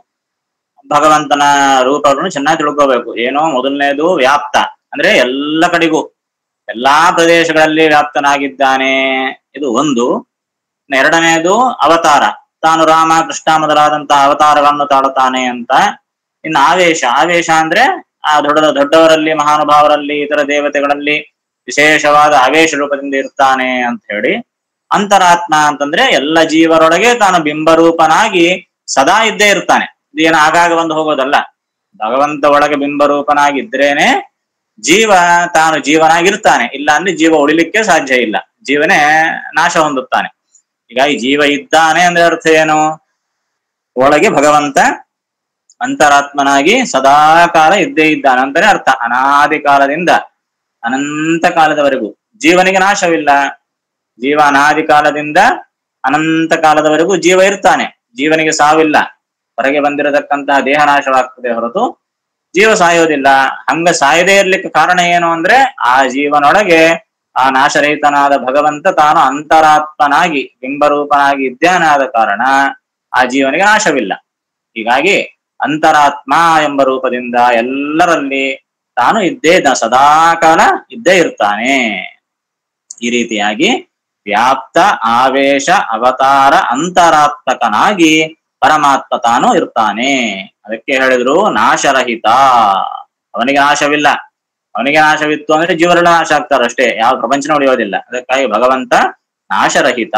ಭಗವಂತನ ರೂಪಗಳನ್ನು ಚೆನ್ನಾಗಿ ತಿಳ್ಕೋಬೇಕು ಏನೋ ಮೊದಲನೇದು ವ್ಯಾಪ್ತ ಅಂದ್ರೆ ಎಲ್ಲ ಕಡೆಗೂ ಎಲ್ಲಾ ಪ್ರದೇಶಗಳಲ್ಲಿ ವ್ಯಾಪ್ತನಾಗಿದ್ದಾನೆ ಇದು ಒಂದು ಇನ್ನು ಎರಡನೆಯದು ಅವತಾರ ತಾನು ರಾಮ ಕೃಷ್ಣ ಮೊದಲಾದಂತಹ ಅವತಾರಗಳನ್ನು ತಾಳುತ್ತಾನೆ ಅಂತ ಇನ್ನು ಆವೇಶ ಆವೇಶ ಅಂದ್ರೆ ಆ ದೊಡ್ಡ ದೊಡ್ಡವರಲ್ಲಿ ಮಹಾನುಭಾವರಲ್ಲಿ ಇತರ ದೇವತೆಗಳಲ್ಲಿ ವಿಶೇಷವಾದ ಆವೇಶ ರೂಪದಿಂದ ಇರ್ತಾನೆ ಅಂತ ಹೇಳಿ ಅಂತರಾತ್ಮ ಅಂತಂದ್ರೆ ಎಲ್ಲ ಜೀವರೊಳಗೆ ತಾನು ಬಿಂಬರೂಪನಾಗಿ ಸದಾ ಇದ್ದೇ ಇರ್ತಾನೆ ಇದೇನು ಆಗಾಗ ಬಂದು ಹೋಗೋದಲ್ಲ ಭಗವಂತ ಒಳಗೆ ಬಿಂಬರೂಪನಾಗಿದ್ರೇನೆ ಜೀವ ತಾನು ಜೀವನಾಗಿರ್ತಾನೆ ಇಲ್ಲ ಅಂದ್ರೆ ಜೀವ ಉಳಿಲಿಕ್ಕೆ ಸಾಧ್ಯ ಇಲ್ಲ ಜೀವನೇ ನಾಶ ಹೊಂದುತ್ತಾನೆ ಹೀಗಾಗಿ ಜೀವ ಇದ್ದಾನೆ ಅಂದ್ರೆ ಅರ್ಥ ಏನು ಒಳಗೆ ಭಗವಂತ ಅಂತರಾತ್ಮನಾಗಿ ಸದಾ ಕಾಲ ಇದ್ದೇ ಇದ್ದಾನೆ ಅಂತಾನೆ ಅರ್ಥ ಅನಾದಿ ಕಾಲದಿಂದ ಅನಂತ ಕಾಲದವರೆಗೂ ಜೀವನಿಗೆ ನಾಶವಿಲ್ಲ ಜೀವ ಅನಾದಿ ಕಾಲದಿಂದ ಅನಂತ ಕಾಲದವರೆಗೂ ಜೀವ ಇರ್ತಾನೆ ಜೀವನಿಗೆ ಸಾವಿಲ್ಲ ಹೊರಗೆ ಬಂದಿರತಕ್ಕಂತಹ ದೇಹ ನಾಶವಾಗ್ತದೆ ಹೊರತು ಜೀವ ಸಾಯೋದಿಲ್ಲ ಹಂಗ ಸಾಯದೇ ಇರ್ಲಿಕ್ಕೆ ಕಾರಣ ಏನು ಅಂದ್ರೆ ಆ ಜೀವನೊಳಗೆ ಆ ನಾಶರಹಿತನಾದ ಭಗವಂತ ತಾನು ಅಂತರಾತ್ಮನಾಗಿ ಬಿಂಬರೂಪನಾಗಿ ಇದ್ದಾನಾದ ಕಾರಣ ಆ ಜೀವನಿಗೆ ನಾಶವಿಲ್ಲ ಹೀಗಾಗಿ ಅಂತರಾತ್ಮ ಎಂಬ ರೂಪದಿಂದ ಎಲ್ಲರಲ್ಲಿ ತಾನು ಇದ್ದೇ ಇದ್ದ ಸದಾಕಾಲ ಇದ್ದೇ ಇರ್ತಾನೆ ಈ ರೀತಿಯಾಗಿ ವ್ಯಾಪ್ತ ಆವೇಶ ಅವತಾರ ಅಂತರಾತ್ಮಕನಾಗಿ ಪರಮಾತ್ಮ ತಾನು ಇರ್ತಾನೆ ಅದಕ್ಕೆ ಹೇಳಿದ್ರು ನಾಶರಹಿತ ಅವನಿಗೆ ನಾಶವಿಲ್ಲ ಅವನಿಗೆ ನಾಶವಿತ್ತು ಅಂದ್ರೆ ಜೀವರೆಲ್ಲ ನಾಶ ಆಗ್ತಾರೆ ಅಷ್ಟೇ ಯಾವ ಪ್ರಪಂಚನ ಉಳಿಯೋದಿಲ್ಲ ಅದಕ್ಕಾಗಿ ಭಗವಂತ ನಾಶರಹಿತ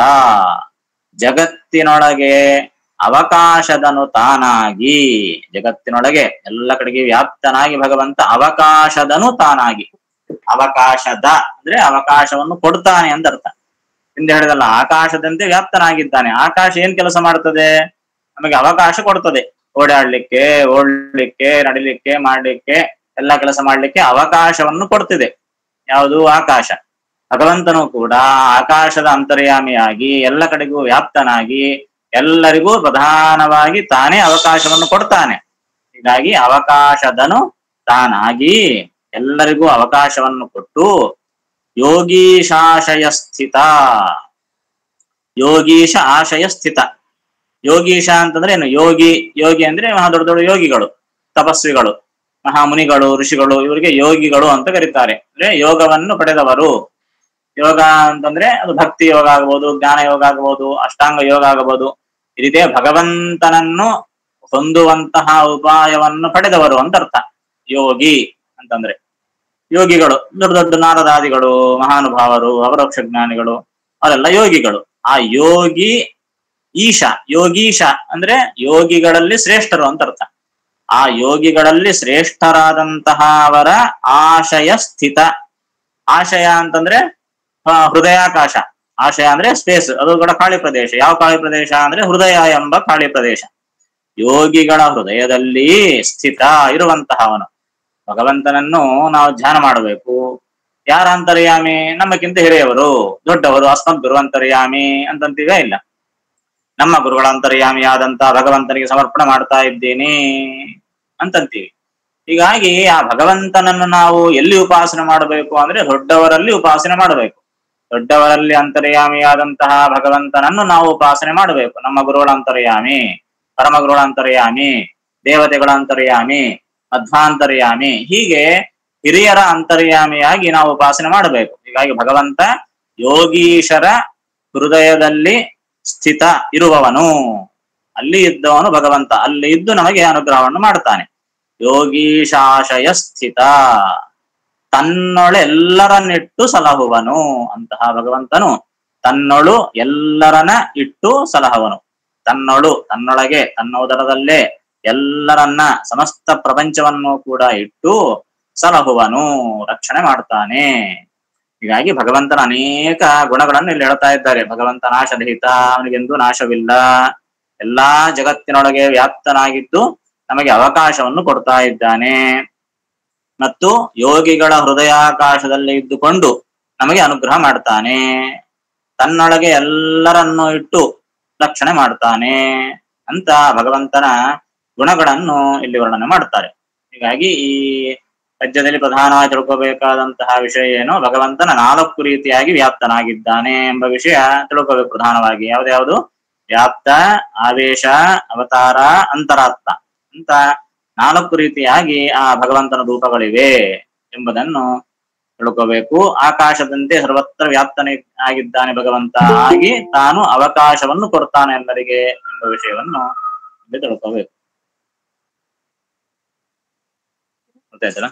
ಜಗತ್ತಿನೊಳಗೆ ಅವಕಾಶದನು ತಾನಾಗಿ ಜಗತ್ತಿನೊಳಗೆ ಎಲ್ಲ ಕಡೆಗೆ ವ್ಯಾಪ್ತನಾಗಿ ಭಗವಂತ ಅವಕಾಶದನು ತಾನಾಗಿ ಅವಕಾಶದ ಅಂದ್ರೆ ಅವಕಾಶವನ್ನು ಕೊಡ್ತಾನೆ ಅಂತ ಅರ್ಥ ಹಿಂದೆ ಹೇಳಿದಲ್ಲ ಆಕಾಶದಂತೆ ವ್ಯಾಪ್ತನಾಗಿದ್ದಾನೆ ಆಕಾಶ ಏನ್ ಕೆಲಸ ಮಾಡ್ತದೆ ನಮಗೆ ಅವಕಾಶ ಕೊಡ್ತದೆ ಓಡಾಡ್ಲಿಕ್ಕೆ ಓಡ್ಲಿಕ್ಕೆ ನಡಿಲಿಕ್ಕೆ ಮಾಡ್ಲಿಕ್ಕೆ ಎಲ್ಲ ಕೆಲಸ ಮಾಡ್ಲಿಕ್ಕೆ ಅವಕಾಶವನ್ನು ಕೊಡ್ತಿದೆ ಯಾವುದು ಆಕಾಶ ಭಗವಂತನು ಕೂಡ ಆಕಾಶದ ಅಂತರ್ಯಾಮಿಯಾಗಿ ಎಲ್ಲ ಕಡೆಗೂ ವ್ಯಾಪ್ತನಾಗಿ ಎಲ್ಲರಿಗೂ ಪ್ರಧಾನವಾಗಿ ತಾನೇ ಅವಕಾಶವನ್ನು ಕೊಡ್ತಾನೆ ಹೀಗಾಗಿ ಅವಕಾಶದನು ತಾನಾಗಿ ಎಲ್ಲರಿಗೂ ಅವಕಾಶವನ್ನು ಕೊಟ್ಟು ಯೋಗೀಶಾಶಯ ಸ್ಥಿತ ಯೋಗೀಶ ಆಶಯ ಸ್ಥಿತ ಯೋಗೀಶ ಅಂತಂದ್ರೆ ಏನು ಯೋಗಿ ಯೋಗಿ ಅಂದ್ರೆ ಮಹಾ ದೊಡ್ಡ ದೊಡ್ಡ ಯೋಗಿಗಳು ತಪಸ್ವಿಗಳು ಮಹಾಮುನಿಗಳು ಋಷಿಗಳು ಇವರಿಗೆ ಯೋಗಿಗಳು ಅಂತ ಕರೀತಾರೆ ಅಂದ್ರೆ ಯೋಗವನ್ನು ಪಡೆದವರು ಯೋಗ ಅಂತಂದ್ರೆ ಅದು ಭಕ್ತಿ ಯೋಗ ಆಗಬಹುದು ಜ್ಞಾನ ಯೋಗ ಆಗಬಹುದು ಅಷ್ಟಾಂಗ ಯೋಗ ಆಗಬಹುದು ಈ ರೀತಿಯ ಭಗವಂತನನ್ನು ಹೊಂದುವಂತಹ ಉಪಾಯವನ್ನು ಪಡೆದವರು ಅಂತ ಅರ್ಥ ಯೋಗಿ ಅಂತಂದ್ರೆ ಯೋಗಿಗಳು ದೊಡ್ಡ ದೊಡ್ಡ ನಾರದಾದಿಗಳು ಮಹಾನುಭಾವರು ಅಪರೋಕ್ಷ ಜ್ಞಾನಿಗಳು ಅವರೆಲ್ಲ ಯೋಗಿಗಳು ಆ ಯೋಗಿ ಈಶ ಯೋಗೀಶ ಅಂದ್ರೆ ಯೋಗಿಗಳಲ್ಲಿ ಶ್ರೇಷ್ಠರು ಅಂತ ಅರ್ಥ ಆ ಯೋಗಿಗಳಲ್ಲಿ ಶ್ರೇಷ್ಠರಾದಂತಹ ಅವರ ಆಶಯ ಸ್ಥಿತ ಆಶಯ ಅಂತಂದ್ರೆ ಆ, ಹೃದಯಾಕಾಶ ಆಶಯ ಅಂದ್ರೆ ಸ್ಪೇಸ್ ಅದು ಕೂಡ ಖಾಲಿ ಪ್ರದೇಶ ಯಾವ ಖಾಲಿ ಪ್ರದೇಶ ಅಂದ್ರೆ ಹೃದಯ ಎಂಬ ಖಾಲಿ ಪ್ರದೇಶ ಯೋಗಿಗಳ ಹೃದಯದಲ್ಲಿ ಸ್ಥಿತ ಇರುವಂತಹ ಅವನು ಭಗವಂತನನ್ನು ನಾವು ಧ್ಯಾನ ಮಾಡಬೇಕು ಯಾರ ಅಂತರ್ಯಾಮಿ ನಮ್ಮಕ್ಕಿಂತ ಹಿರಿಯವರು ದೊಡ್ಡವರು ಅಸ್ಮದ್ ಗುರು ಅಂತರ್ಯಾಮಿ ಅಂತಂತೀವೇ ಇಲ್ಲ ನಮ್ಮ ಗುರುಗಳ ಅಂತರ್ಯಾಮಿಯಾದಂತ ಭಗವಂತನಿಗೆ ಸಮರ್ಪಣೆ ಮಾಡ್ತಾ ಇದ್ದೀನಿ ಅಂತಂತೀವಿ ಹೀಗಾಗಿ ಆ ಭಗವಂತನನ್ನು ನಾವು ಎಲ್ಲಿ ಉಪಾಸನೆ ಮಾಡಬೇಕು ಅಂದ್ರೆ ದೊಡ್ಡವರಲ್ಲಿ ಉಪಾಸನೆ ಮಾಡಬೇಕು ದೊಡ್ಡವರಲ್ಲಿ ಅಂತರ್ಯಾಮಿಯಾದಂತಹ ಭಗವಂತನನ್ನು ನಾವು ಉಪಾಸನೆ ಮಾಡಬೇಕು ನಮ್ಮ ಗುರುಗಳ ಅಂತರ್ಯಾಮಿ ಪರಮ ಗುರುಗಳ ಅಂತರ್ಯಾಮಿ ದೇವತೆಗಳ ಅಂತರ್ಯಾಮಿ ಮಧ್ವಾಂತರ್ಯಾಮಿ ಹೀಗೆ ಹಿರಿಯರ ಅಂತರ್ಯಾಮಿಯಾಗಿ ನಾವು ಉಪಾಸನೆ ಮಾಡಬೇಕು ಹೀಗಾಗಿ ಭಗವಂತ ಯೋಗೀಶರ ಹೃದಯದಲ್ಲಿ ಸ್ಥಿತ ಇರುವವನು ಅಲ್ಲಿ ಇದ್ದವನು ಭಗವಂತ ಅಲ್ಲಿ ಇದ್ದು ನಮಗೆ ಅನುಗ್ರಹವನ್ನು ಮಾಡ್ತಾನೆ ಯೋಗೀಶಾಶಯ ಸ್ಥಿತ ತನ್ನೊಳೆಲ್ಲರನ್ನಿಟ್ಟು ಸಲಹುವನು ಅಂತಹ ಭಗವಂತನು ತನ್ನೊಳು ಎಲ್ಲರನ್ನ ಇಟ್ಟು ಸಲಹವನು ತನ್ನೊಳು ತನ್ನೊಳಗೆ ತನ್ನ ಉದರದಲ್ಲೇ ಎಲ್ಲರನ್ನ ಸಮಸ್ತ ಪ್ರಪಂಚವನ್ನು ಕೂಡ ಇಟ್ಟು ಸಲಹುವನು ರಕ್ಷಣೆ ಮಾಡ್ತಾನೆ ಹೀಗಾಗಿ ಭಗವಂತನ ಅನೇಕ ಗುಣಗಳನ್ನು ಇಲ್ಲಿ ಹೇಳ್ತಾ ಇದ್ದಾರೆ ಭಗವಂತ ನಾಶರಹಿತ ಅವನಿಗೆಂದೂ ನಾಶವಿಲ್ಲ ಎಲ್ಲಾ ಜಗತ್ತಿನೊಳಗೆ ವ್ಯಾಪ್ತನಾಗಿದ್ದು ನಮಗೆ ಅವಕಾಶವನ್ನು ಕೊಡ್ತಾ ಇದ್ದಾನೆ ಮತ್ತು ಯೋಗಿಗಳ ಹೃದಯಾಕಾಶದಲ್ಲಿ ಇದ್ದುಕೊಂಡು ನಮಗೆ ಅನುಗ್ರಹ ಮಾಡ್ತಾನೆ ತನ್ನೊಳಗೆ ಎಲ್ಲರನ್ನು ಇಟ್ಟು ರಕ್ಷಣೆ ಮಾಡ್ತಾನೆ ಅಂತ ಭಗವಂತನ ಗುಣಗಳನ್ನು ಇಲ್ಲಿ ವರ್ಣನೆ ಮಾಡ್ತಾರೆ ಹೀಗಾಗಿ ಈ ಪದ್ಯದಲ್ಲಿ ಪ್ರಧಾನವಾಗಿ ತಿಳ್ಕೋಬೇಕಾದಂತಹ ವಿಷಯ ಏನು ಭಗವಂತನ ನಾಲ್ಕು ರೀತಿಯಾಗಿ ವ್ಯಾಪ್ತನಾಗಿದ್ದಾನೆ ಎಂಬ ವಿಷಯ ತಿಳ್ಕೋಬೇಕು ಪ್ರಧಾನವಾಗಿ ಯಾವ್ದ್ಯಾವುದು ವ್ಯಾಪ್ತ ಆವೇಶ ಅವತಾರ ಅಂತರಾತ್ಮ ಅಂತ ನಾಲ್ಕು ರೀತಿಯಾಗಿ ಆ ಭಗವಂತನ ರೂಪಗಳಿವೆ ಎಂಬುದನ್ನು ತಿಳ್ಕೋಬೇಕು ಆಕಾಶದಂತೆ ಸರ್ವತ್ರ ವ್ಯಾಪ್ತನೇ ಆಗಿದ್ದಾನೆ ಭಗವಂತ ಆಗಿ ತಾನು ಅವಕಾಶವನ್ನು ಕೊಡ್ತಾನೆ ಎಲ್ಲರಿಗೆ ಎಂಬ ವಿಷಯವನ್ನು ಇಲ್ಲಿ ತಿಳ್ಕೋಬೇಕು ಗೊತ್ತಾಯ್ತಲ್ಲ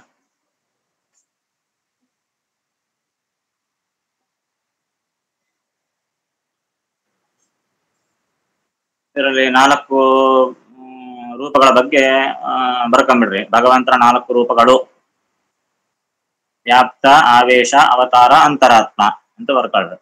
ಇದರಲ್ಲಿ ನಾಲ್ಕು ಮ್, ರೂಪಗಳ ಬಗ್ಗೆ ಆ, ಬರ್ಕೊಂಬಿಡ್ರಿ ಭಗವಂತನ ನಾಲ್ಕು ರೂಪಗಳು ವ್ಯಾಪ್ತ ಆವೇಶ ಅವತಾರ ಅಂತರಾತ್ಮ ಅಂತ ಬರ್ಕೊಳ್ರಿ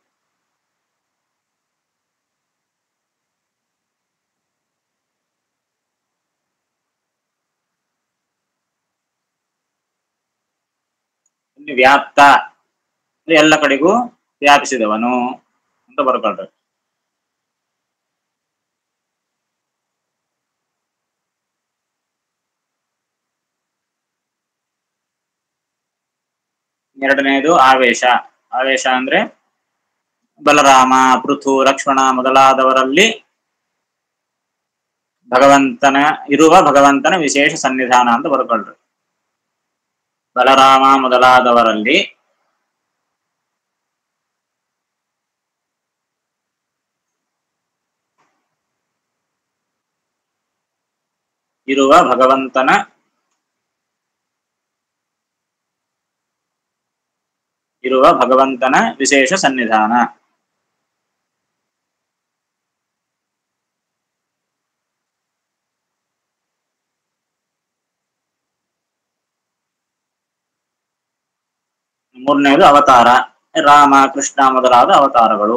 ಇಲ್ಲಿ ವ್ಯಾಪ್ತ ಅಂದ್ರೆ ಎಲ್ಲ ಕಡೆಗೂ ವ್ಯಾಪಿಸಿದವನು ಅಂತ ಬರ್ಕೊಳ್ರಿ ಎರಡನೆಯದು ಆವೇಶ ಆವೇಶ ಅಂದ್ರೆ ಬಲರಾಮ ಪೃಥು ಲಕ್ಷ್ಮಣ ಮೊದಲಾದವರಲ್ಲಿ ಭಗವಂತನ ಇರುವ ಭಗವಂತನ ವಿಶೇಷ ಸನ್ನಿಧಾನ ಅಂತ ಬರ್ಕೊಳ್ರಿ ಬಲರಾಮ ಮೊದಲಾದವರಲ್ಲಿ ಇರುವ ಭಗವಂತನ ಇರುವ ಭಗವಂತನ ವಿಶೇಷ ಸನ್ನಿಧಾನ ಮೂರನೇದು ಅವತಾರ ರಾಮ ಕೃಷ್ಣ ಮೊದಲಾದ ಅವತಾರಗಳು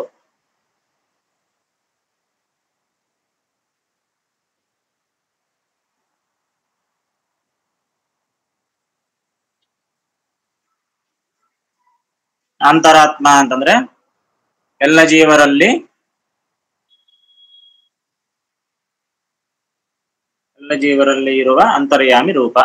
ಅಂತರಾತ್ಮ ಅಂತಂದ್ರೆ ಎಲ್ಲ ಜೀವರಲ್ಲಿ ಎಲ್ಲ ಜೀವರಲ್ಲಿ ಇರುವ ಅಂತರ್ಯಾಮಿ ರೂಪ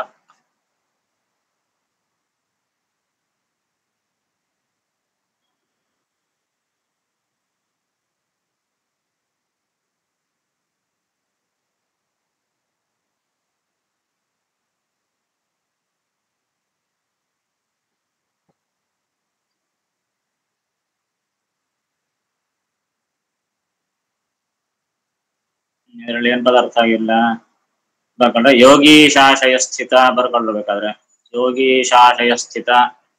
ಇದರಲ್ಲಿ ಏನ್ ಪದಾರ್ಥ ಆಗಿಲ್ಲ ಬರ್ಕೊಂಡ್ರೆ ಯೋಗಿ ಶಾಶಯ ಸ್ಥಿತ ಬರ್ಕೊಳ್ಬೇಕಾದ್ರೆ ಯೋಗಿ ಶಾಶಯ ಸ್ಥಿತ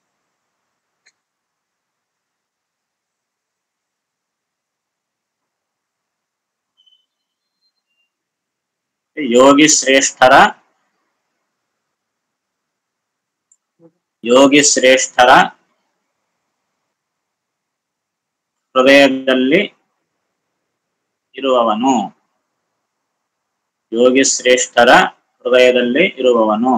ಯೋಗಿ ಶ್ರೇಷ್ಠರ ಯೋಗಿ ಶ್ರೇಷ್ಠರ ಹೃದಯದಲ್ಲಿ ಇರುವವನು ಯೋಗಿ ಶ್ರೇಷ್ಠರ ಹೃದಯದಲ್ಲಿ ಇರುವವನು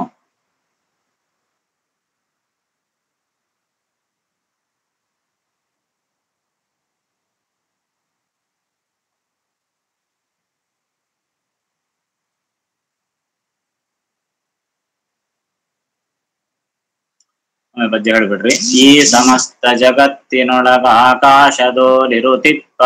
ಆಮೇಲೆ ಪದ್ಯ ಹೇಳ್ಬಿಡ್ರಿ ಈ ಸಮಸ್ತ ಜಗತ್ತಿನೊಳಗ ಆಕಾಶದೋಲಿರುತಿಪ್ಪ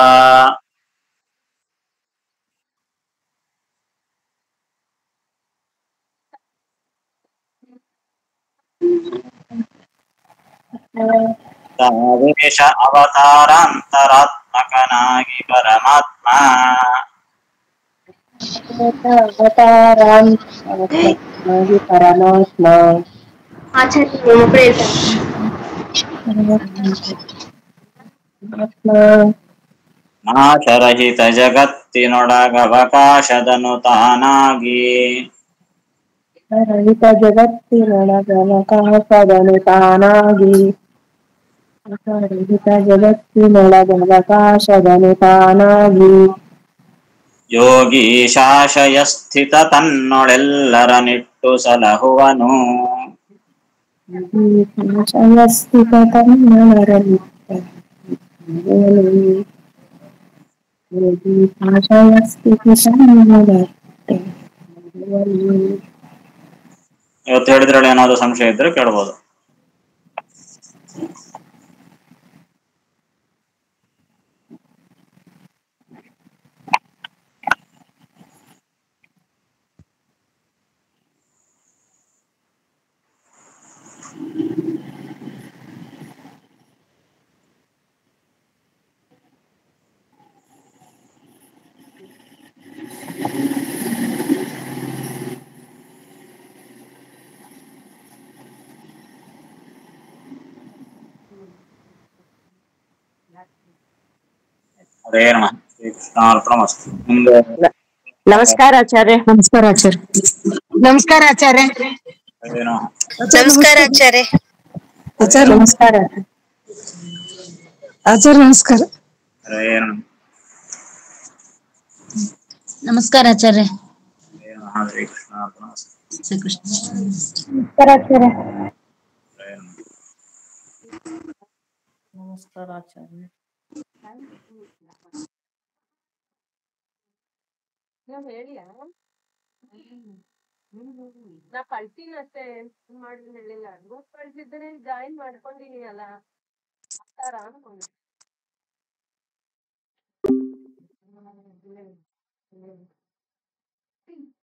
ವೇಷ ಅವತಾರಾಂತರಾತ್ಮಕನಾಗಿ ಪರಮಾತ್ಮ ಅವತಾರಾಂ ಅವತಾರಾಗಿ ಪರಮಾತ್ಮ ಆಚಾರ್ಯ ಒಬ್ರೇ ಇರ್ತಾರೆ ಆತ್ಮ ನಾಶರಹಿತ ಜಗತ್ತಿನೊಳಗ ಅವಕಾಶದನು ತಾನಾಗಿ ರಹಿತ ಜಗತ್ತಿನೊಳಗವಕಾಶದನು ತಾನಾಗಿ ರಹಿತ ಜಗತ್ತಿನೊಳಗವಕಾಶದನು ತಾನಾಗಿ ಯೋಗೀಶಾಶಯ ಸ್ಥಿತ ತನ್ನೊಳೆಲ್ಲರ ನಿಟ್ಟು ಸಲಹುವನು ಸಂಶಯಸ್ಥಿತ ತನ್ನರಲಿ ಸಂಶಯಸ್ಥಿತಿ ತನ್ನರಲಿ ಇವತ್ತು ಹೇಳಿದ್ರಲ್ಲಿ ಏನಾದ್ರು ಸಂಶಯ ಇದ್ರೆ ಕೇಳ್ಬೋದು ಹರೇ ನಮಃ ಶ್ರೀ ಕೃಷ್ಣಾರ್ಪಣಮಸ್ತು ಮುಂದೆ ನಮಸ್ಕಾರ ಆಚಾರ್ಯ ನಮಸ್ಕಾರ ಆಚಾರ್ಯ ನಮಸ್ಕಾರ ಆಚಾರ್ಯ ಹರೇ ನಮಃ ನಮಸ್ಕಾರ ಆಚಾರ್ಯ ಆಚಾರ್ಯ ನಮಸ್ಕಾರ ಆಚಾರ್ಯ ನಮಸ್ಕಾರ ಹರೇ ನಮಃ ನಮಸ್ಕಾರ ಆಚಾರ್ಯ ಹರೇ ನಮಃ ಶ್ರೀ ಕೃಷ್ಣಾರ್ಪಣಮಸ್ತು ಶ್ರೀಕೃಷ್ಣ ನಮಸ್ಕಾರ ಆಚಾರ್ಯ ಹರೇ ನಮಃ ನಮಸ್ಕಾರ ಆಚಾರ್ಯ ನಾವ್ ಹೇಳಿಯ ನಾ ಕಳ್ತೀನಿ ಅಷ್ಟೇ ಮಾಡಿದ್ರೆ ಹೇಳಿಲ್ಲ ಗ್ರೂಪ್ ಕಳ್ಸಿದ್ರೆ ಜಾಯಿನ್ ಮಾಡ್ಕೊಂಡಿನಿ ಅಲ್ಲ ಆಗ್ತಾರಾ ಅನ್ಕೊಂಡೆ ಹ್ಮ್, ಹ್ಮ್, ಹ್ಮ್.